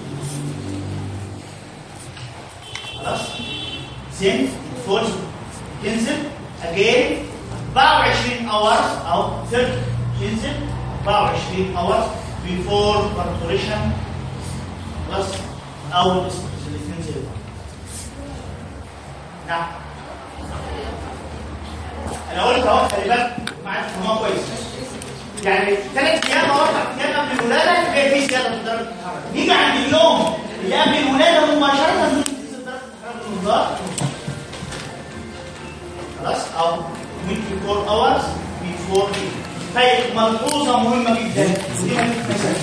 Speaker 1: خلاص then it falls تنزل again 24 hours او 30 تنزل 24 hours before parturition خلاص او الاثنين زي بعض نعم انا قلت اهو خلي بالك معاك فهمها كويس يعني ثلاث ايام او اربع ايام قبل الولاده تلاقي في زياده في درجه الحراره نيجي عند اليوم اللي قبل الولاده مباشره تنزل درجه الحراره بالمقدار خلاص او 24 hours before it. طيب ملحوظه مهمه جدا ودي ما تتنساش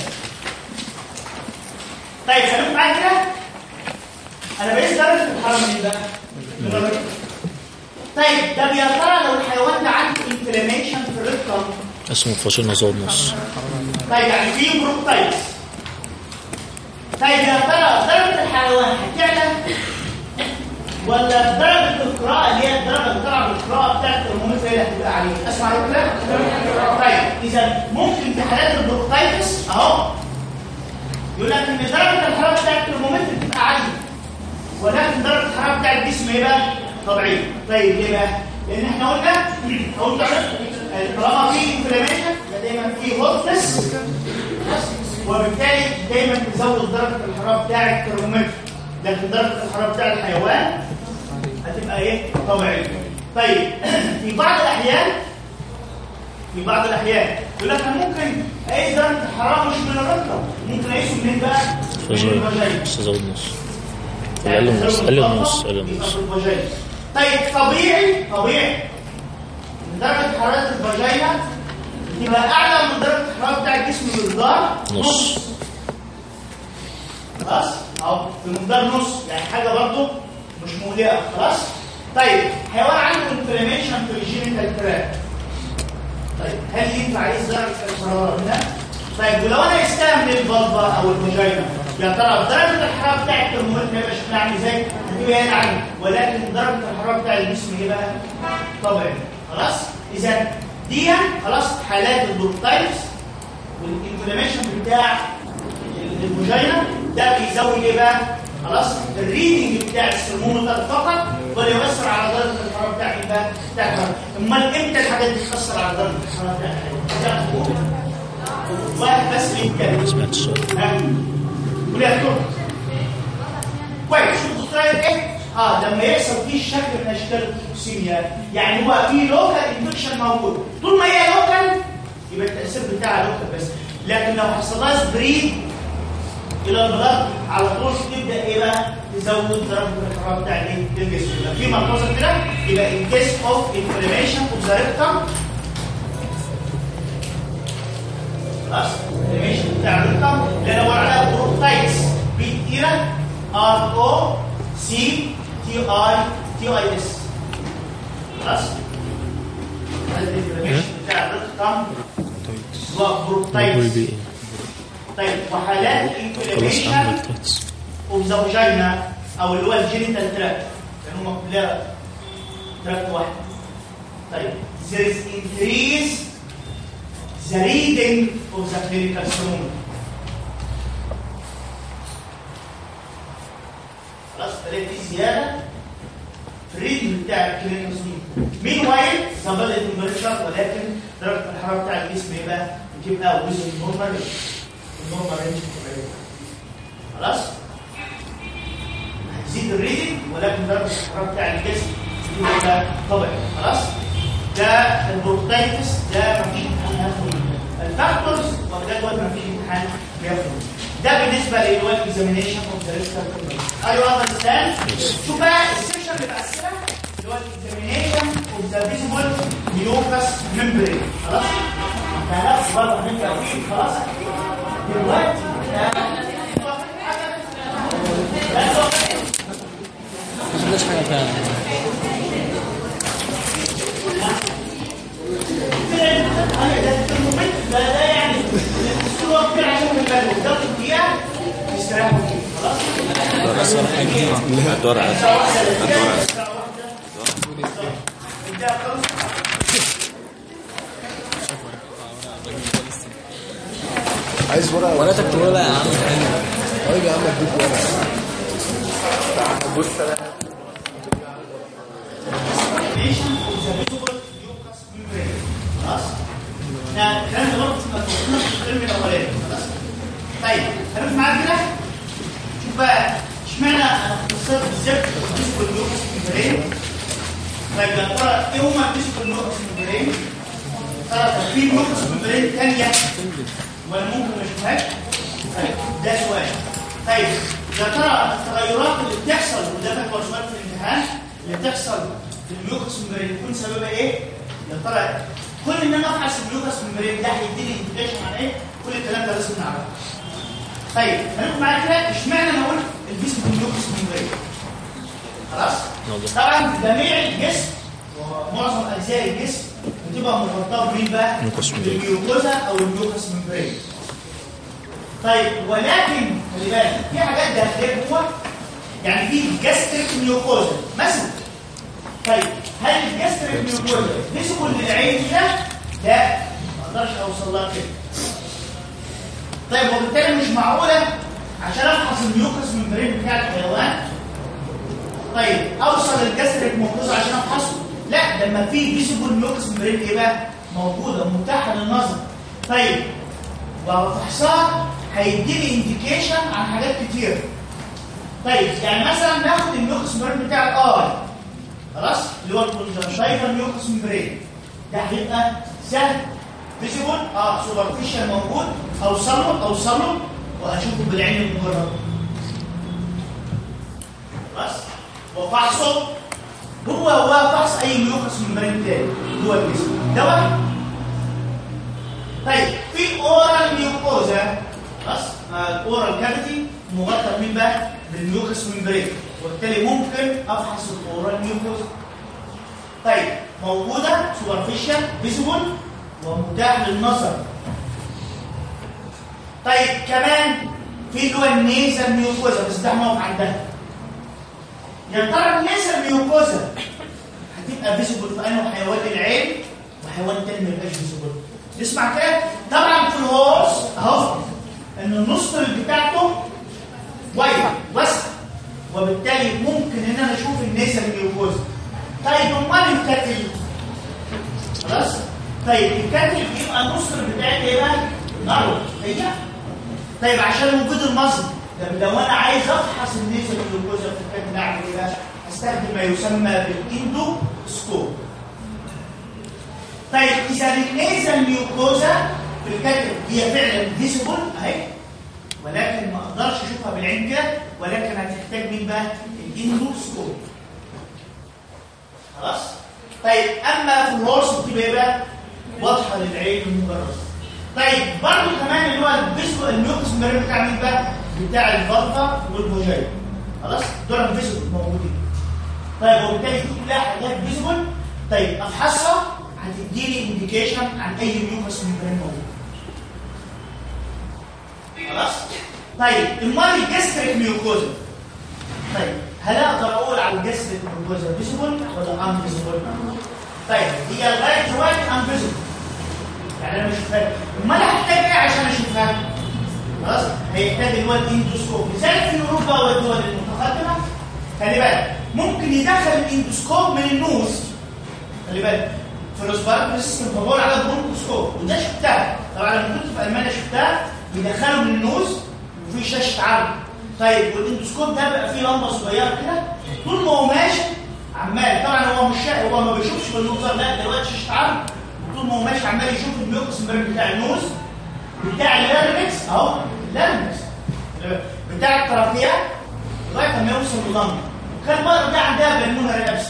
Speaker 1: طيب خليكم معايا كده انا بقيس درجه الحراره من بقى طيب ده يا ترى لو الحيوان ده عنده انفلاميشن في الريكتم
Speaker 2: اسمه فاشل زود نص
Speaker 1: طيب يعني في بروكتايتس طيب يا ترى درجه الحيوان هتعلى ولا درجه القراءه اللي هي الدرجه اللي طالعه بالقراءه بتاعت الهرمونات هي اللي هتبقى عليه اسمع كده طيب اذا ممكن في حالات البروكتايتس اهو يقول لك ان درجه الحراره بتاعت الهرمونات بتبقى عاليه ولكن درجه الحراره بتاع الجسم ايه بقى طبيعيه طيب ليه بقى لان احنا قلنا قلنا طالما في انفلاميشن يبقى دايما في هوتنس وبالتالي دايما تزود درجه الحراره بتاع الترمومتر لكن درجه الحراره بتاع الحيوان هتبقى ايه طبيعيه طيب في بعض الاحيان في بعض الاحيان يقول لك انا ممكن اقيس درجه الحراره مش من الركبه ممكن اقيسه منين بقى؟ من
Speaker 2: فجأة
Speaker 1: الفاجينا.
Speaker 2: بس ازود نص اقل من نص اقل من نص اقل من نص
Speaker 1: طيب طبيعي طبيعي إن درجة حرارة الفاجينا تبقى أعلى من درجة الحرارة بتاع الجسم بمقدار
Speaker 2: نص.
Speaker 1: خلاص؟ أو بمقدار نص يعني حاجة برضه مش مولئة خلاص؟ طيب حيوان عنده انفلاميشن في الجينيتال تراك طيب هل ينفع اقيس درجة الحرارة هنا؟ طيب ولو انا قستها من الفالفا او الفاجينا يا ترى درجة الحرارة بتاع الترمومتر هيبقى شكلها عامل ازاي؟ هتبقى هنا عالية ولكن درجة الحرارة بتاع الجسم ايه بقى؟ طبيعي خلاص؟ إذا دي خلاص حالات البروتايتس والانفلاميشن بتاع الفاجينا ده بيزود ايه بقى؟ خلاص الريدنج بتاع الثرمومتر فقط ولا يؤثر على درجه الحراره بتاع ايه بقى؟ بتاع الحراره امال امتى الحاجات دي تاثر على درجه الحراره بتاع الحيوان؟ واحد بس اللي يتكلم
Speaker 2: سمعت السؤال
Speaker 1: ها؟ قول يا دكتور كويس شوف الدكتور قال ايه؟ اه لما يحصل فيه شكل من اشكال التوكسيميا يعني هو في لوكال انفكشن موجود طول ما هي لوكال يبقى التاثير بتاعها لوكال بس لكن لو حصل لها سبريد الى الغرب على طول تبدا ايه بقى تزود درجه الحراره بتاع الايه الجسم يبقى في ملحوظه كده يبقى in case of inflammation of the rectum خلاص inflammation بتاع الرقم اللي انا بقول عليها بروتايتس بي كتيره ار او سي تي اي تي اي اس خلاص الانفلاميشن بتاع الرقم هو
Speaker 2: بقول
Speaker 1: بروتايتس
Speaker 2: بيه
Speaker 1: طيب وحالات
Speaker 2: خلاص
Speaker 1: الانفلاميشن
Speaker 2: عمل تايتس
Speaker 1: اوف ذا فاجينا او اللي هو الجينيتال تراك لان هم كلها تراك واحد طيب there is increase the reading of the clinical thermometer خلاص تلاقي في زياده في الريدنج بتاع الكلينيكال thermometer مين وايل زبال التمبريتشر ولكن درجه الحراره بتاع الجسم يبقى بتبقى وزن النورمال النورمال رينج خلاص هتزيد الريدنج ولكن درجه الحراره بتاع الجسم يبقى طبيعي خلاص ده البروتايتس ده مفيش امتحان هياخد الفاكتورز وده دلوقتي مفيش امتحان بياخد ده بالنسبه للوال اكزامينيشن اوف ذا ريسك ايوه اندرستاند شوف بقى السيكشن متقسمه اللي هو الاكزامينيشن اوف ذا فيزيبل ميوكس ممبرين خلاص انت هناخد برضه هنبدا فيه خلاص دلوقتي
Speaker 3: ما خدناش حاجه فعلا
Speaker 1: انا ده الترمومتر ده ده يعني الصوره كبيره عشان نبقى قدام دقيقه تستريحوا فيه خلاص
Speaker 4: الدور على
Speaker 1: ساعه واحده ساعه واحده ده خلاص
Speaker 5: عايز ورقه
Speaker 3: ولا تكتبوا بقى يا عم
Speaker 5: طيب يا عم اديك ورقه
Speaker 1: relation of the visible mucous membrane. خلاص؟ يعني الكلام ده برضه ما توصلناش في الفيلم الاولاني خلاص؟ طيب هنروح معاك كده شوف بقى اشمعنى انا اختصرت بالذات visible mucous membrane طيب يا ترى ايه هما visible mucous membrane؟ ترى طب في mucous membrane ثانيه ولا ممكن ما اشوفهاش؟ طيب ده سؤال طيب يا ترى التغيرات اللي بتحصل وده محور سؤال في الامتحان اللي بتحصل في الميوكس ممبرين يكون سببها ايه؟ يا ترى كل ان انا افحص الميوكس ممبرين ده هيديني انديكيشن عن ايه؟ كل الكلام ده لازم نعرفه. طيب هناخد معايا كده اشمعنى انا قلت الجسم الميوكس ممبرين؟ خلاص؟
Speaker 2: واضح.
Speaker 1: طبعا جميع الجسم ومعظم اجزاء الجسم بتبقى مرتبطه بمين بقى؟
Speaker 2: ميوكس ممبرين.
Speaker 1: بالميوكوزا او الميوكس ممبرين. طيب ولكن خلي بالك في حاجات داخليه جوه يعني في جاستريك ميوكوزا مثلا طيب هل الجاستريك ميوكوزا فيزيبل للعين ده؟ لا ما اقدرش اوصل لها كده طيب وبالتالي مش معقوله عشان افحص الميوكس ممبرين بتاع الحيوان طيب اوصل الجاستريك ميوكوزا عشان افحصه لا لما في فيزيبل ميوكس ممبرين ايه بقى موجوده متاحه للنظر طيب وفحصها هيديني انديكيشن عن حاجات كتير طيب يعني مثلا ناخد الميوكس ممبرين بتاع الاي خلاص اللي هو الكونجنتايفال ميوكس ممبرين ده هيبقى سهل فيزيبل اه سوبرفيشال موجود اوصله اوصله واشوفه بالعين المجرده بس وفحصه هو هو فحص اي ميوكس ممبرين تاني جوه الجسم ده واحد طيب في اورال ميوكوزا بس الاورال كافيتي مغطى مين بقى بالميوكس ممبرين وبالتالي ممكن افحص الاورال ميوكوزا طيب موجوده سوبرفيشال فيزيبل ومتاح للنظر طيب كمان في اللي هو النيزل ميوكوزا بس ده هنقف عندها يا ترى النيزل ميوكوزا هتبقى فيزيبل في انه حيوان العين وحيوان تاني ما يبقاش فيزيبل تسمع كده طبعا في الهورس اهو ان النصل بتاعته وايد واسع وبالتالي ممكن ان انا اشوف النيزل ميوكوزا طيب امال الكتل خلاص طيب الكتل بيبقى النصل بتاعتي ايه بقى نار هي طيب عشان وجود المصل طب لو انا عايز افحص النيزل ميوكوزا في الكتل اعمل ايه بقى استخدم ما يسمى بالاندوسكوب طيب اذا النيزل ميوكوزا في الكتل هي فعلا فيزيبل اهي ولكن ما اقدرش اشوفها بالعين كده ولكن هتحتاج مين بقى الاندوسكوب خلاص طيب اما في الهورس بتبقى ايه بقى واضحه للعين المجرده طيب برضه كمان اللي هو الفيزيبل الميوكس ميرور بتاع مين بقى بتاع البلطه والفوجاي خلاص دول فيزيبل موجودين طيب وبالتالي دي كلها حاجات فيزيبل طيب افحصها هتديني انديكيشن عن اي ميوكس ميمبرين موجود خلاص طيب امال الجستريك ميوكوزا طيب هل اقدر اقول على الجستريك ميوكوزا فيزيبل ولا ان فيزيبل طيب هي لغايه دلوقتي ان فيزيبل يعني انا مش فاهم امال هحتاج ايه عشان اشوفها خلاص هيحتاج اللي هو الاندوسكوب لذلك في اوروبا والدول المتقدمه خلي بالك ممكن يدخل الاندوسكوب من النوز خلي بالك في الاسبرات سيستم بدور على برونكوسكوب وده شفتها طبعا لما كنت في المانيا شفتها بيدخلوا من النوز وفي شاشه عرض طيب والاندوسكوب ده بقى فيه لمبه صغيره كده طول ما هو ماشي عمال طبعا هو مش شا... هو ما بيشوفش بالمنظر لا دلوقتي شاشه عرض طول ما هو ماشي عمال يشوف الميوكس بتاع النوز بتاع اللارنكس اهو اللارنكس بتاع الترافيه لغايه ما يوصل لللنج كان مره ده عندها بالمونة رابس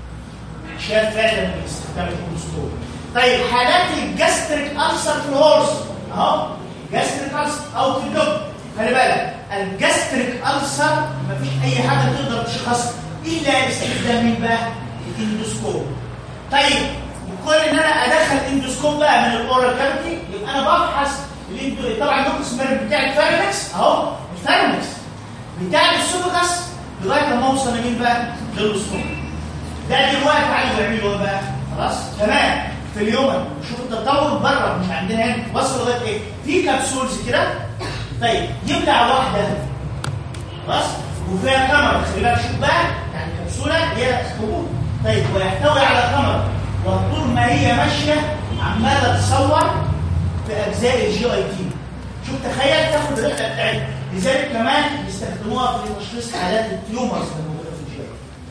Speaker 1: شاف فعلا باستخدام الاندوسكوب طيب حالات الجاستريك ألسر في الهورس اهو جاستريك ألسر او في اللب خلي بالك الجاستريك ألسر مفيش اي حاجه تقدر تشخصها الا استخدام مين بقى الاندوسكوب طيب وكون ان انا ادخل اندوسكوب بقى من الاورال كافيتي يبقى انا بفحص الاندو طبعا اللوكس بتاع الفارنكس اهو الفارنكس بتاع السوفكس لغايه ما اوصل لمين بقى للاسطول ده دلوقتي عايز يعملوا ايه بقى خلاص كمان في اليوم شوف التطور بره مش عندنا هنا وصل لغايه ايه في كبسولز كده طيب يبلع واحده خلاص وفيها كاميرا خلي بالك شوف بقى يعني كبسوله هي خطوط طيب ويحتوي على كاميرا وطول ما هي ماشيه عماله تصور في اجزاء الجي اي تي شوف تخيل تاخد الرحله بتاعتها لذلك كمان بيستخدموها في تشخيص حالات التيومرز الموجوده في الجي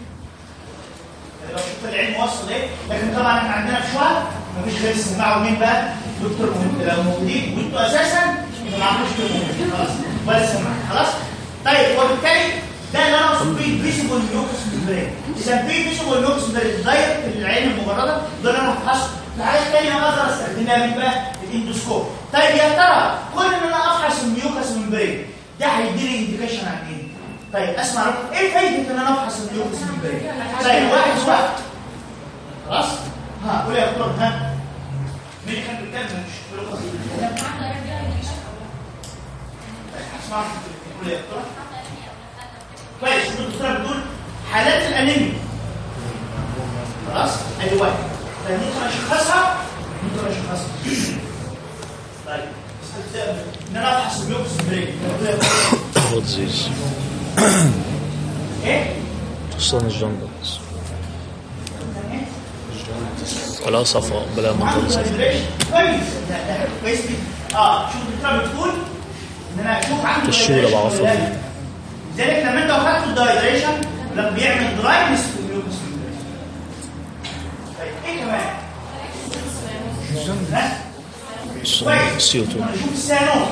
Speaker 1: اي لو شوف العلم وصل ايه لكن طبعا احنا عندنا في شوال مفيش غير استماعوا مين بقى دكتور لو موجودين وانتوا اساسا ما معكوش دكتور خلاص ولا سمع خلاص طيب وبالتالي ده اللي انا اقصد بيه فيزيبل نيوكس ممبرين اذا في فيزيبل نيوكس ممبرين دايركت للعين المجرده ده اللي انا هفحصه في حاجه ثانيه اقدر استخدمها من بقى الاندوسكوب طيب يا ترى كل ان انا افحص الميوكس ممبرين ده هيديني انديكيشن عن ايه طيب اسمع رقم ايه فايده ان انا افحص الميوكس ممبرين طيب واحد واحد خلاص ها قول يا دكتور ها مين كان بيتكلم مش في اللغه اسمع قول يا دكتور كويس الدكتوره بتقول حالات الانيميا خلاص ادي واحد طيب ممكن اشخصها ممكن اشخصها طيب استخدام ان انا افحص الميوكس بريك
Speaker 2: هو ديزيز
Speaker 1: ايه
Speaker 2: خصوصا الجندس ولا صفا بلا منظر صفا
Speaker 1: كويس ده ده كويس جدا. اه شوف الدكتوره بتقول ان انا اشوف عنده
Speaker 2: الشورى
Speaker 1: dehydration
Speaker 2: بعرفها
Speaker 1: ولا لا.
Speaker 2: دي.
Speaker 1: لذلك لما انت اخدت الدايدريشن لما بيعمل دراينس في الميوكس طيب ايه كمان؟ ها؟ كويس
Speaker 2: السي او 2
Speaker 1: نشوف السيانوز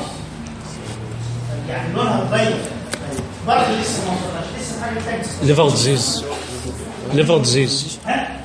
Speaker 1: يعني لونها اتغير برضه لسه ما وصلناش لسه حاجه ثانيه
Speaker 2: ليفر ديزيز ليفر ديزيز
Speaker 1: ها؟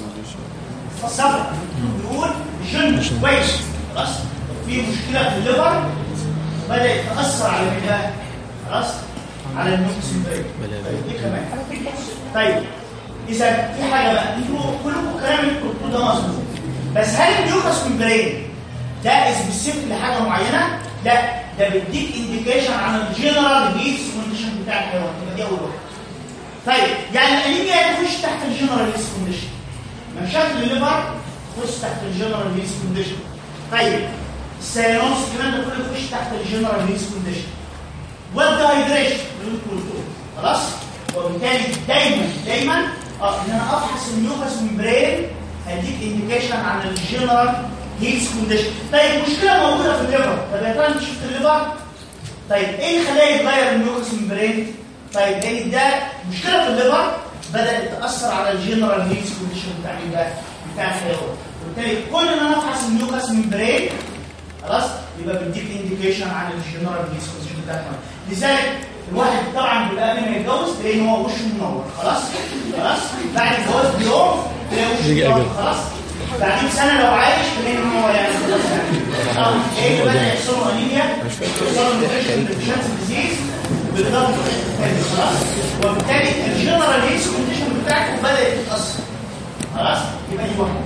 Speaker 1: الصبر بيقول جن كويس خلاص في مشكله في الليفر بدات تاثر على مين بقى؟ خلاص على النفس طيب ايه كمان؟ طيب اذا في حاجه بقى انتوا كلكم الكلام اللي انتوا بتقولوه ده مظبوط بس هل الميوكس ممبرين ده سبيسيفيك لحاجه معينه؟ لا ده بيديك انديكيشن عن الجنرال هيتس كونديشن بتاع الحيوان يبقى دي اول واحده طيب يعني الانيميا تخش تحت الجنرال هيتس كونديشن مشاكل الليفر تخش تحت الجنرال هيتس كونديشن طيب السيانوس الكلام ده كله يخش تحت الجنرال هيتس كونديشن والدايدريشن اللي انتوا قلتوه خلاص وبالتالي دايما دايما اه ان انا افحص الميوكس ممبرين هديك انديكيشن عن الجنرال هيتس كونديشن طيب مشكله موجوده في الليفر طب يا ترى انت شفت الليفر طيب ايه اللي خلاه يتغير الميوكس ممبرين طيب لان ده مشكله في الليفر بدات تاثر على الجنرال هيتس كونديشن بتاع مين بقى بتاع الحيوان وبالتالي كل ان انا افحص الميوكس ممبرين خلاص يبقى بيديك انديكيشن عن الجنرال هيتس كونديشن بتاع الحيوان لذلك الواحد طبعا بيبقى قبل ما يتجوز تلاقي ان هو وشه منور خلاص خلاص بعد الجواز بيوم تلاقي وشه
Speaker 2: يجي
Speaker 1: منور
Speaker 2: أجل.
Speaker 1: خلاص بعدين سنه لو عايش تلاقي ان هو يعني خلاص يعني اه ايه بدا يحصل له انيميا يحصل له ديفيشن ديزيز بالضبط خلاص وبالتالي الجنرال هيتس كونديشن بتاعته بدات تتاثر خلاص يبقى دي واحده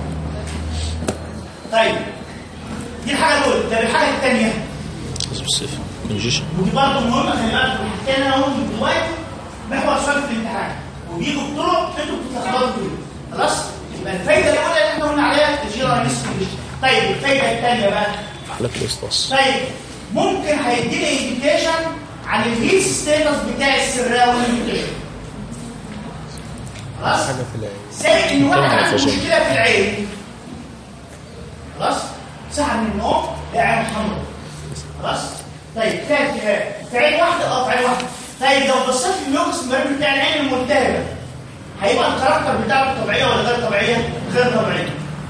Speaker 1: طيب دي الحاجه الاولى طب الحاجه الثانيه
Speaker 2: سبيسيفيك كونجيشن
Speaker 1: ودي برضه مهمه خلي بالك الحكايه انا اقول دلوقتي محور سؤال في الامتحان وبيجوا بطرق انتوا بتتلخبطوا فيها خلاص يبقى الفايده الاولى اللي احنا قلنا عليها الجنرال هيتس كونديشن طيب الفايده الثانيه بقى
Speaker 2: حالات الاستاس
Speaker 1: طيب ممكن هيديني انديكيشن عن الهيت ستيتس بتاع السراوي الميوتيشن خلاص
Speaker 5: حاجه في العين
Speaker 1: زي ان واحد
Speaker 2: طبعاً
Speaker 1: عنده
Speaker 2: فشل.
Speaker 1: مشكله في العين خلاص صحى من النوم لقى عين حمراء خلاص طيب فيها التهاب في عين واحده اه في عين واحده طيب لو بصيت في الميوكس المرمي بتاع العين الملتهبه هيبقى الكاركتر بتاعته طبيعيه ولا غير طبيعيه؟ غير طبيعيه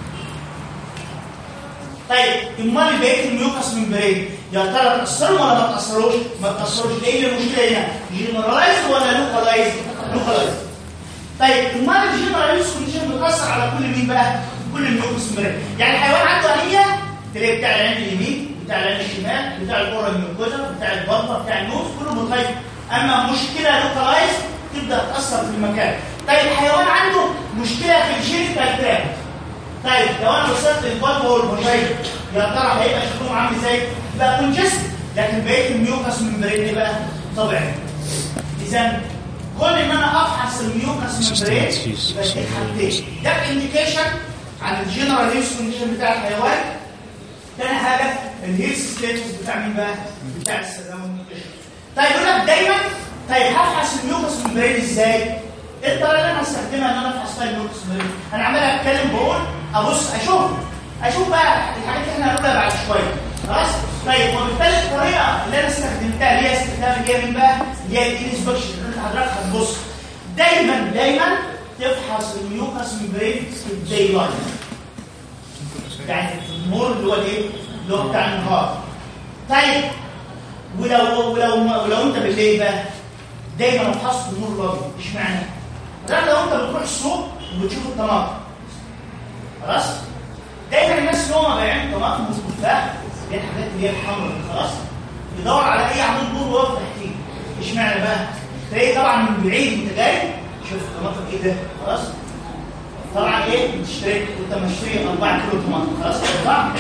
Speaker 1: طيب امال بقيه الميوكس ممبرين يا ترى تاثروا ولا ما تاثروش؟ ما تاثروش ايه المشكله هنا؟ جنرالايز ولا لوكالايز؟ لوكالايز طيب امال الجنرال كونديشن بتاثر على كل مين بقى؟ كل الميوكس ممبرين يعني الحيوان عنده انيميا تلاقي بتاع العين اليمين بتاع العين الشمال بتاع الاورا الميوكوزا بتاع البطه بتاع النوز كله متغير اما مشكله لوكالايز تبدا تاثر في المكان طيب الحيوان عنده مشكله في الجينيتال تراك طيب لو انا وصلت للبطه والبشاير يا ترى هيبقى شكلهم عامل ازاي؟ بقى كونجست لكن بقيه الميوكس ممبرين ايه بقى؟ طبيعي اذا كل ان انا افحص الميوكس ممبرين
Speaker 2: Systematic
Speaker 1: يبقى
Speaker 2: use.
Speaker 1: دي حاجتين ده انديكيشن عن الجنرال هيلث كونديشن بتاع الحيوان تاني حاجه الهيلث ستاتس بتاع مين بقى؟ بتاع السراوند طيب يقول لك دايما طيب هفحص الميوكس ممبرين ازاي؟ ايه الطريقه اللي انا هستخدمها ان انا افحص فيها الميوكس ممبرين؟ انا عمال اتكلم بقول ابص اشوف اشوف بقى الحاجات اللي احنا هنقولها بعد شويه خلاص؟ طيب وبالتالي الطريقه اللي انا استخدمتها اللي هي استخدام اللي هي مين بقى؟ اللي هي الانسبكشن اللي انت حضرتك هتبص دايما دايما تفحص الميوكس ممبرين في الداي لايت يعني في النور اللي هو الايه؟ اللي هو بتاع النهار طيب ولو ولو ولو انت بالليل بقى دايما افحص بالنور الابيض اشمعنى؟ ده لو انت بتروح السوق وبتشوف الطماطم خلاص؟ دايما الناس اللي هم بايعين طماطم وتفاح اللي هي الحاجات اللي هي الحمراء دي، خلاص؟ يدور على اي عمود نور واقف تحتيه اشمعنى بقى؟ تلاقيه طبعا من بعيد انت جاي شوف الطماطم ايه ده خلاص؟ طبعا ايه بتشتري انت مشتري 4 كيلو طماطم خلاص 4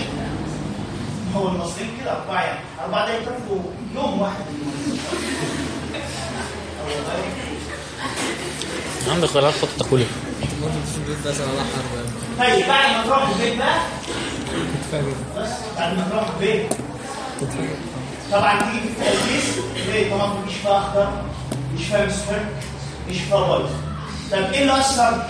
Speaker 1: هو المصريين كده أربعة يعني أربعة ده يكفوا يوم واحد
Speaker 2: عندك خيارات خط تقولي
Speaker 3: ممكن في البيت بس انا حرب
Speaker 1: طيب بعد ما تروح البيت بقى بس بعد ما تروح البيت طبعا تيجي في التأسيس تلاقي طماطم مش فيها أخضر مش فيها مصفر مش فيها بايظ طب إيه اللي أثر؟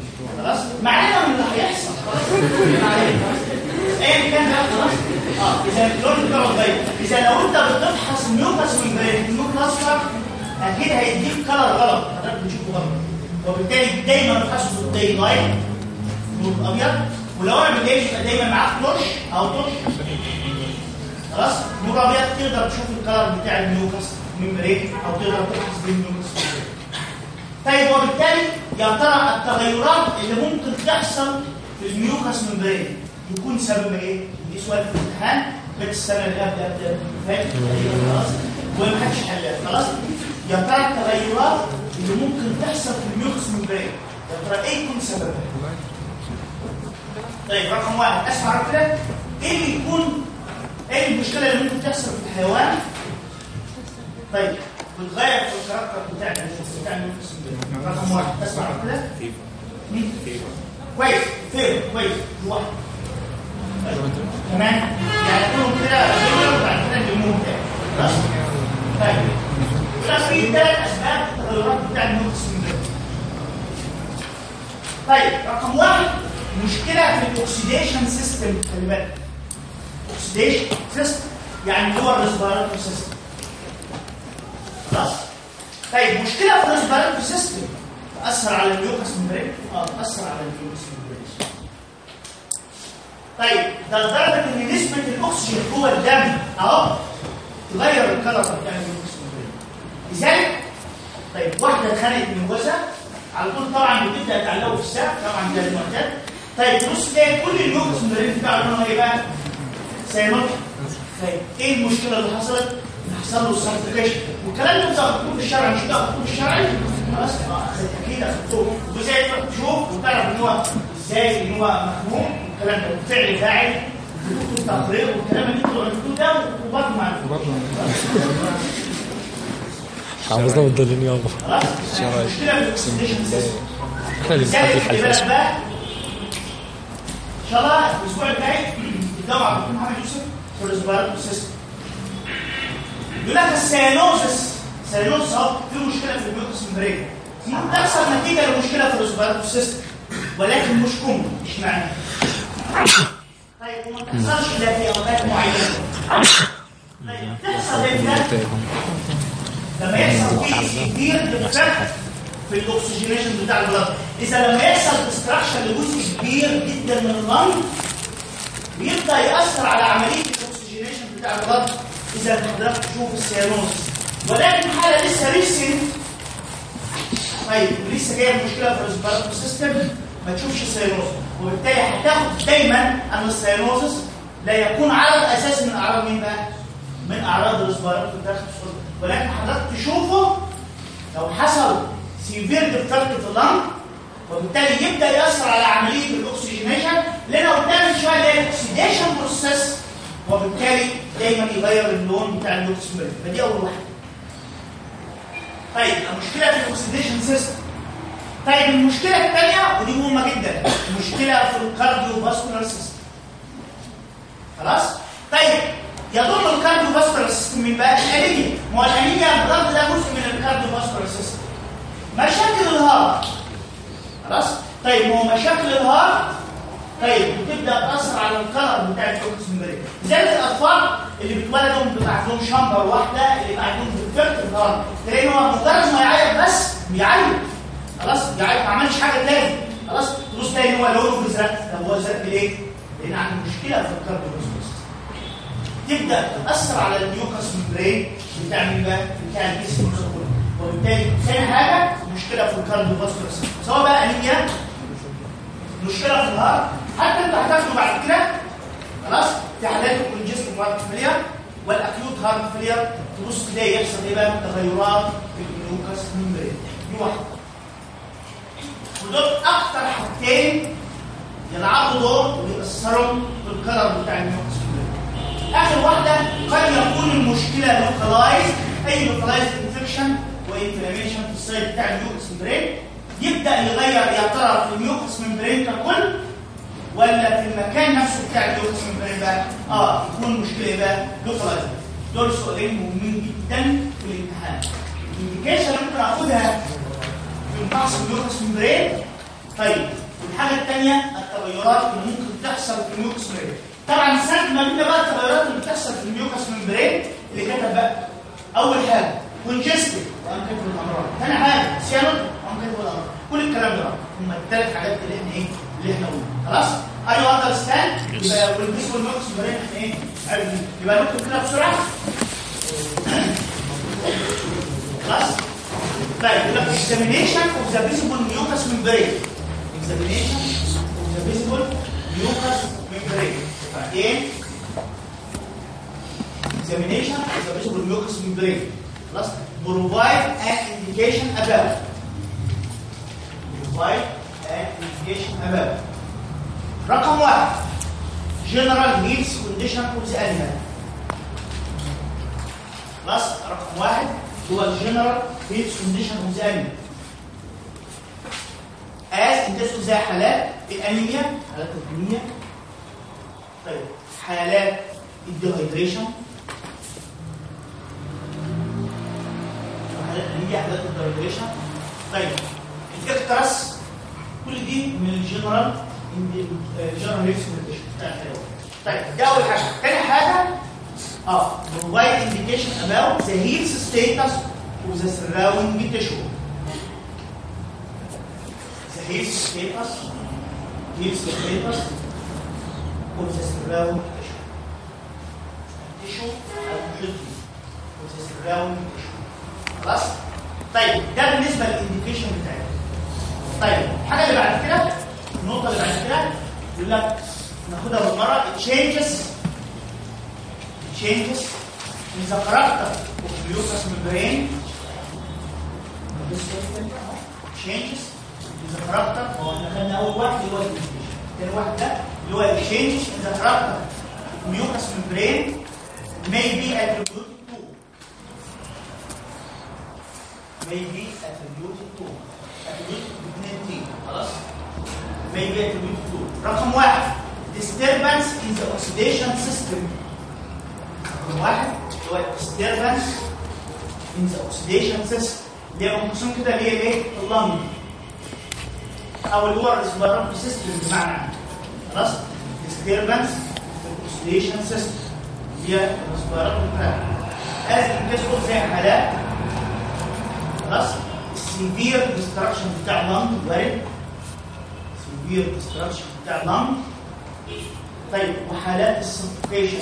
Speaker 1: خلاص معناه من اللي هيحصل خلاص ما علينا. ايا كان ده خلاص اه اذا اللون بتاعه اتغير اذا لو انت بتفحص الميوكس ممبرين النيو كلاستر اكيد هيديك كلر غلط حضرتك بتشوفه غلط وبالتالي دايما تحسه الداي لايت نور ابيض ولو انا بالليل يبقى دايما معاك تورش او تورش خلاص نور ابيض تقدر تشوف الكلر بتاع الميوكس ممبرين او تقدر تفحص بين الميوكس ممبرين طيب وبالتالي يا ترى التغيرات اللي ممكن تحصل في الميوكس ممبرين يكون سبب ايه؟ دي سؤال في الامتحان بيت السنه اللي قبل قبل فاتت تقريبا خلاص وما حدش حلها خلاص يا ترى التغيرات اللي ممكن تحصل في الميوكس ممبرين يا ترى ايه يكون سببها؟ طيب رقم واحد اسمع كده ايه اللي يكون ايه المشكله اللي ممكن تحصل في الحيوان؟ طيب بتغير في الكاركتر بتاع بتاع الميوكس ممبرين رقم واحد اسمع كده مين؟ كويس فين كويس دي واحد تمام يعني كلهم كده كده وبعد كده الجمهور بتاعي خلاص طيب يبقى في ثلاث اسباب التغيرات بتاع الميوكس ممبرين طيب رقم واحد مشكله في الاكسيديشن سيستم خلي بالك اكسيديشن سيستم يعني هو الريسبيراتوري سيستم خلاص طيب مشكله في الريسبيراتوري سيستم تاثر على الميوكس ممبرين اه تاثر على الميوكس ممبرين طيب ده لدرجه ان نسبه الاكسجين جوه الدم اهو تغير الكلر بتاع الميوكس ممبرين لذلك طيب واحده اتخانقت من جوزها على طول طبعا بتبدا تعلقه في السقف طبعا ده المعتاد طيب تبص تلاقي كل الميوكس ممبرين بتاعه لونه ايه بقى؟ سينوت طيب ايه المشكله اللي حصلت؟ ان حصل له سفوكيشن والكلام ده بتاع الدكتور الشرعي مش بتاع الدكتور الشرعي خلاص اه اكيد اخدتوه وزي تروح تشوف وتعرف ان هو ازاي ان هو مخنوق والكلام ده فعل فاعل بتكتب تقرير والكلام اللي انتوا عملتوه ده وبرضه معلومه
Speaker 2: حافظنا والدليل يابا
Speaker 1: خلاص المشكله في الاكسديشن سيستم
Speaker 2: احنا اللي بنحب
Speaker 1: ذلك خلي بالك
Speaker 2: الحلفة
Speaker 1: بقى ان شاء الله الاسبوع الجاي الجامعه دكتور محمد يوسف في الريسبيراتوري سيستم يقول لك السيانوزس سيانوزس اهو في مشكله في الميوكس ممبرين ممكن تحصل نتيجه لمشكله في الريسبيراتوري سيستم ولكن مش كومن مش معنى طيب وما تحصلش الا في اوقات معينه طيب تحصل امتى؟ لما يحصل فيه كتير ديفكت في الاكسجينيشن بتاع البلد اذا لما يحصل ديستراكشن لجزء كبير جدا من اللنج بيبدا ياثر على عمليه الاكسجينيشن بتاع البلد اذا حضرتك تشوف السيانوز ولكن حاله لسه ريسنت طيب ولسه جايه مشكله في الريسبيراتوري سيستم ما تشوفش السيانوز وبالتالي هتاخد دايما ان السيانوزس لا يكون عرض اساسي من اعراض مين بقى؟ من اعراض الريسبيراتوري داخل الصدر ولكن حضرتك تشوفه لو حصل سيفير ديفكت في اللنج وبالتالي يبدا ياثر على عمليه الاكسجينيشن لنا قدام شويه اللي هي الاكسيديشن بروسيس وبالتالي دايما يغير اللون بتاع الاكسجين فدي اول واحده طيب المشكله في الاكسيديشن سيستم طيب المشكله الثانيه ودي مهمه جدا المشكله في الكارديو فاسكولار سيستم خلاص طيب يضم الكارديو فاسكولار سيستم من بقى الانيميا ما هو الانيميا الضغط ده جزء من الكارديو فاسكولار سيستم مشاكل الهارت خلاص طيب ما هو مشاكل الهارت طيب بتبدا تاثر على الكلر بتاع الفوكس ميموري زي الاطفال اللي بيتولدوا بيبقى عندهم شامبر واحده اللي بيبقى عندهم ديفكت في الهارت تلاقي هو مجرد ما يعيط بس بيعيط خلاص بيعيط ما عملش حاجه تاني خلاص تبص تلاقي ان هو لونه ازرق طب هو ازرق ليه؟ لان عنده مشكله في الكارديو تبدا تاثر على النيوكاس ميمبرين بتاع مين بقى؟ بتاع الجسم كله وبالتالي ثاني حاجه مشكله في الكارديو فاسكولار سواء بقى انيميا مشكله في الهارت حتى انت هتاخده بعد كده خلاص في حالات الكونجستيف هارت فيلير والاكيوت هارت فيلير تبص تلاقي يحصل ايه بقى تغيرات في النيوكاس ميمبرين دي واحده ودول اكتر حاجتين يلعبوا دور ويأثروا في الكلر بتاع النيوكاس ميمبرين اخر واحده قد يكون المشكله لوكالايز اي لوكالايز انفكشن وانفلاميشن في السايد بتاع النيوكس ممبرين يبدا يغير يا ترى في النيوكس ممبرين ككل ولا في المكان نفسه بتاع النيوكس ممبرين بقى اه يكون المشكله ايه بقى لوكالايز دول سؤالين مهمين جدا في الامتحان الانديكيشن اللي ممكن اخدها في الفحص النيوكس ممبرين طيب والحاجه الثانيه التغيرات اللي ممكن تحصل في النيوكس ممبرين طبعا السنه نعرف ما بين بقى التغيرات اللي بتحصل في الميوكس ممبرين اللي كتب بقى اول حاجه كونجستد وقام كاتب الامراض ثاني حاجه سيانوت وقام كاتب الامراض كل الكلام ده بقى هم الثلاث حاجات اللي احنا ايه اللي احنا قلنا خلاص ايوه اندرستاند يبقى والجسم والميوكس ممبرين احنا ايه عارفين يبقى نكتب كده بسرعه خلاص طيب يبقى examination of the visible mucous membrane examination of the visible mucous membrane بعدين examination of the visible mucous membrane خلاص provide an indication about provide an indication about رقم واحد general health condition of the animal خلاص رقم واحد هو الجنرال هيلث كونديشن اوف ذا انيمال از انتسوا زي حالات الانيميا حالات الانيميا طيب حالات الديهايدريشن حالات الانيميا حالات الديهايدريشن طيب الاكترس كل دي من الجنرال الجنرال هيلث كونديشن بتاع الحيوان طيب ده اول حاجه ثاني حاجه اه provide indication about the health status of the surrounding tissue. The health status, health status of the surrounding tissue. Tissue المحيط of the surrounding tissue. خلاص؟ طيب ده بالنسبه للانديكيشن بتاعتنا. طيب الحاجه اللي بعد كده النقطه اللي بعد كده يقول لك ناخدها بالمره changes changes in the character of mucous membrane changes in the character هو احنا خدنا اول واحد اللي هو الانفليشن تاني واحد ده اللي هو changes in the character of mucous membrane may be attributed to may be attributed to attributed باثنين تي خلاص may be attributed to رقم واحد disturbance in the oxidation system رقم واحد هو disturbance in the oxidation system اللي هي منقسم كده اللي هي ايه؟ اللنج او اللي هو الريسبيراتوري سيستم بمعنى عام خلاص؟ disturbance in the oxidation system اللي هي الريسبيراتوري تراك لازم تدخل زي حالات خلاص؟ السيفير ديستراكشن بتاع اللنج وارد سيفير ديستراكشن بتاع اللنج طيب وحالات السفوكيشن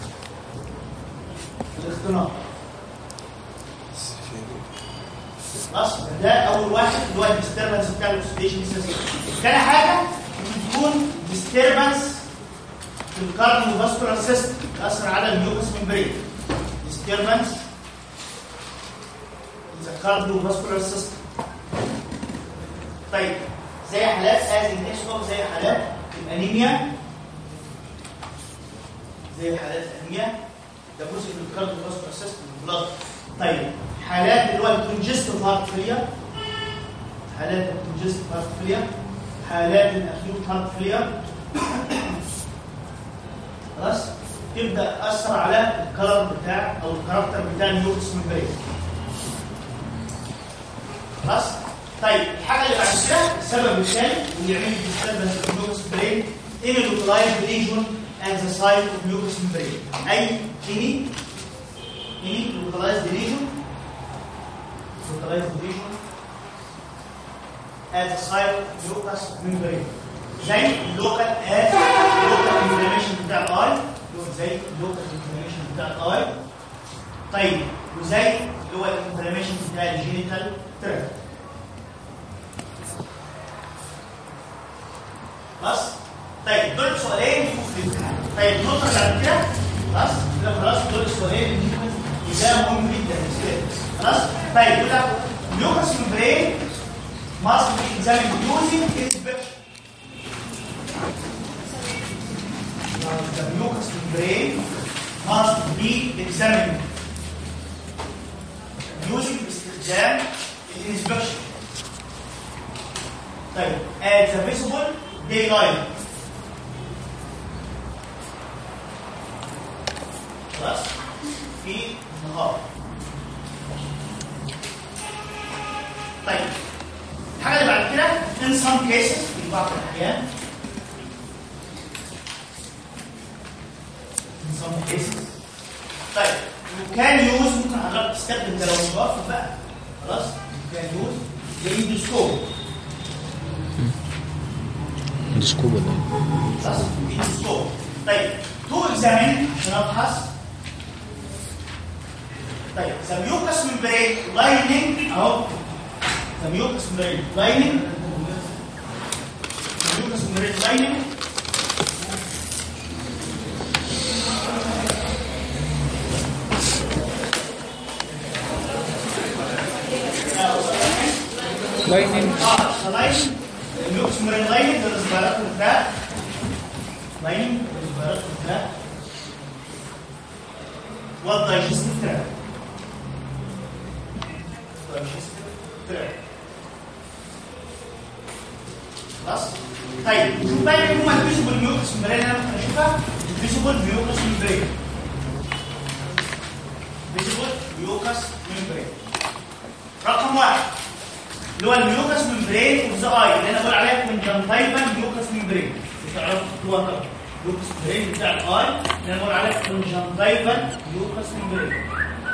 Speaker 1: الاختناق خلاص ده اول واحد اللي هو الديستربنس بتاع الاكسديشن سيستم تاني حاجه بتكون ديستربنس في الكارديو فاسكولار سيستم تاثر على الميوكس ممبرين ديستربنس في الكارديو فاسكولار سيستم طيب زي حالات از ان زي حالات الانيميا زي حالات الانيميا ده جزء من الكارديو فاسكولار سيستم البلاد طيب حالات اللي هو الكونجستيف هارت فيلير حالات الكونجستيف هارت فيلير حالات الاكيوت هارت فيلير خلاص تبدا تاثر على الكلر بتاع او الكاركتر بتاع النيوكس ممبرين خلاص طيب الحاجه اللي بعد كده السبب الثاني اللي يعمل ديستربنس في النيوكس ممبرين immunologized lesion at the site of mucous membrane اي any any localized lesion localized lesion at the site of mucous membrane زي اللوكال at local inflammation بتاع الاي زي اللوكال inflammation بتاع الاي طيب وزي اللي هو الانفلاميشن بتاع الجينيتال تراكت خلاص طيب دول سؤالين في الامتحان طيب النقطه اللي بعد كده خلاص كده خلاص دول السؤالين اللي ده مهم جدا بالنسبه لي خلاص طيب يقول لك mucous membrane must be examined using inspection the mucous membrane must be examined using باستخدام الانسبكشن طيب at the visible daylight خلاص في النهار طيب الحاجه اللي بعد كده in some cases في بعض الاحيان some cases طيب you can use ممكن حضرتك تستخدم ده لو متوفر بقى خلاص you can use the endoscope
Speaker 2: اندوسكوب ولا ايه؟
Speaker 1: خلاص endoscope طيب تو examine عشان ابحث طيب the mucous membrane lining اهو the mucous membrane lining the mucous membrane lining
Speaker 2: لايننج
Speaker 1: اه لايننج الميوكس ميرين لايننج ده الاسبيرات بتاع لايننج الاسبيرات بتاع والدايجستيف تراك دايجستيف تراك خلاص طيب شوف بقى ايه هما الفيزيبل ميوكس ميرين انا ممكن اشوفها الفيزيبل ميوكس ميمبرين فيزيبل ميوكس ميمبرين رقم واحد اللي هو الميوكس ممبرين اوف ذا اي اللي انا بقول عليها كونجنتايفال ميوكس ممبرين بتعرفوا هو ده الميوكس ممبرين بتاع الاي اللي انا بقول عليها كونجنتايفال ميوكس ممبرين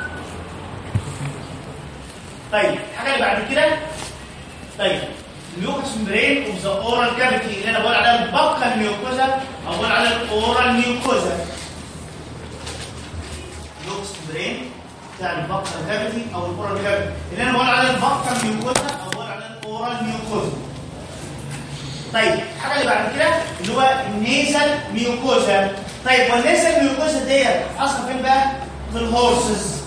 Speaker 1: طيب الحاجه اللي بعد كده طيب الميوكس ممبرين اوف ذا اورال كافيتي اللي انا بقول عليها البقه الميوكوزا او بقول عليها الاورال ميوكوزا ميوكس ممبرين بتاع البقه كافيتي او الاورال كافيتي اللي انا بقول عليها البقه الميوكوزا او بقول عليها الاورال ميوكوزا طيب الحاجه اللي بعد كده اللي هو النيزل ميوكوزا طيب والنيزل ميوكوزا ديت اصلا فين بقى في الهورسز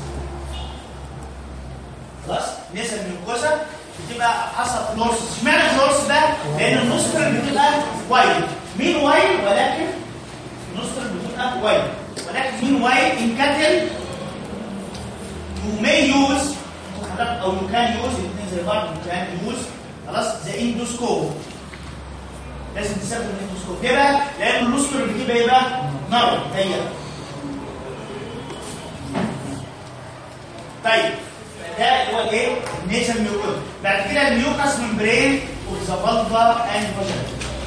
Speaker 1: خلاص نيزل ميوكوزا بتبقى حصل في الهورسز اشمعنى الهورس بقى لان النوسترل بتبقى وايد مين وايد ولكن النوسترل بتبقى وايد ولكن مين وايد ان كاتل you may use حضرتك او you can use الاثنين زي بعض you can use خلاص the endoscope لازم تستخدم الاندوسكوب ليه بقى؟ لان اللوستر بتبقى ايه بقى؟ نار ضيقه طيب ده اللي هو الايه؟ النيزل ميوكوز بعد كده الميوكاس ممبرين وذا فالفا اند فاجينا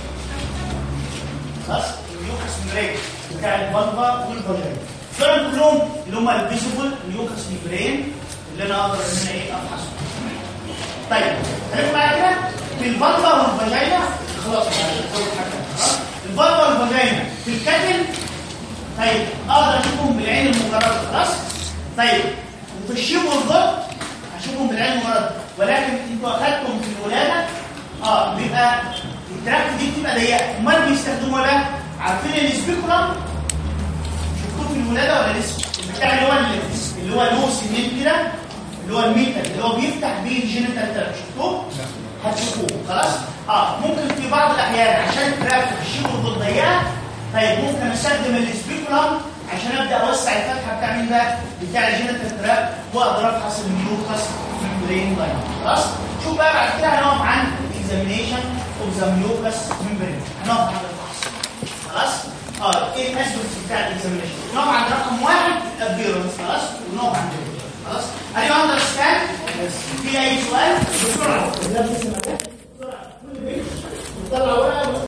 Speaker 1: خلاص الميوكاس ممبرين بتاع الفالفا والفاجينا دول كلهم اللي هم الفيزيبل ميوكاس ممبرين اللي انا اقدر ان انا ايه ابحثه طيب هنبقى معايا كده في الفالفا والفاجينا خلاص الفالفا والفاجينا في الكتل طيب اقدر اشوفهم بالعين المجرده خلاص طيب وفي الشيب والضغط هشوفهم بالعين المجرده ولكن انتوا اخدتم في الولاده اه بيبقى التراكت دي بتبقى ضيقه امال بيستخدموا ايه بقى؟ عارفين السبيكولم شفتوه في الولاده ولا لسه؟ البتاع اللي هو اللي هو له سنين كده اللي هو الميتال اللي هو بيفتح بيه الجينيتال تراكت شفتوه؟ هتشوفوه خلاص؟ اه ممكن في بعض الاحيان عشان التراكت الشيب والضغط ضيقه طيب ممكن استخدم السبيكولم عشان ابدا اوسع الفتحه بتاع مين بقى؟ بتاع الجينيتال تراك واقدر افحص الميوكس ممبرين لاين خلاص؟ شوف بقى بعد كده هنقف عن اكزامينيشن اوف ذا ميوكس ممبرين هنقف عند الفحص خلاص؟ اه ايه الاسبكتس بتاع الاكزامينيشن؟ نقف عند رقم واحد الابيرنس خلاص؟ ونقف عند خلاص؟ هل يو اندرستاند؟ في اي سؤال؟ بسرعه بسرعه كل بيت نطلع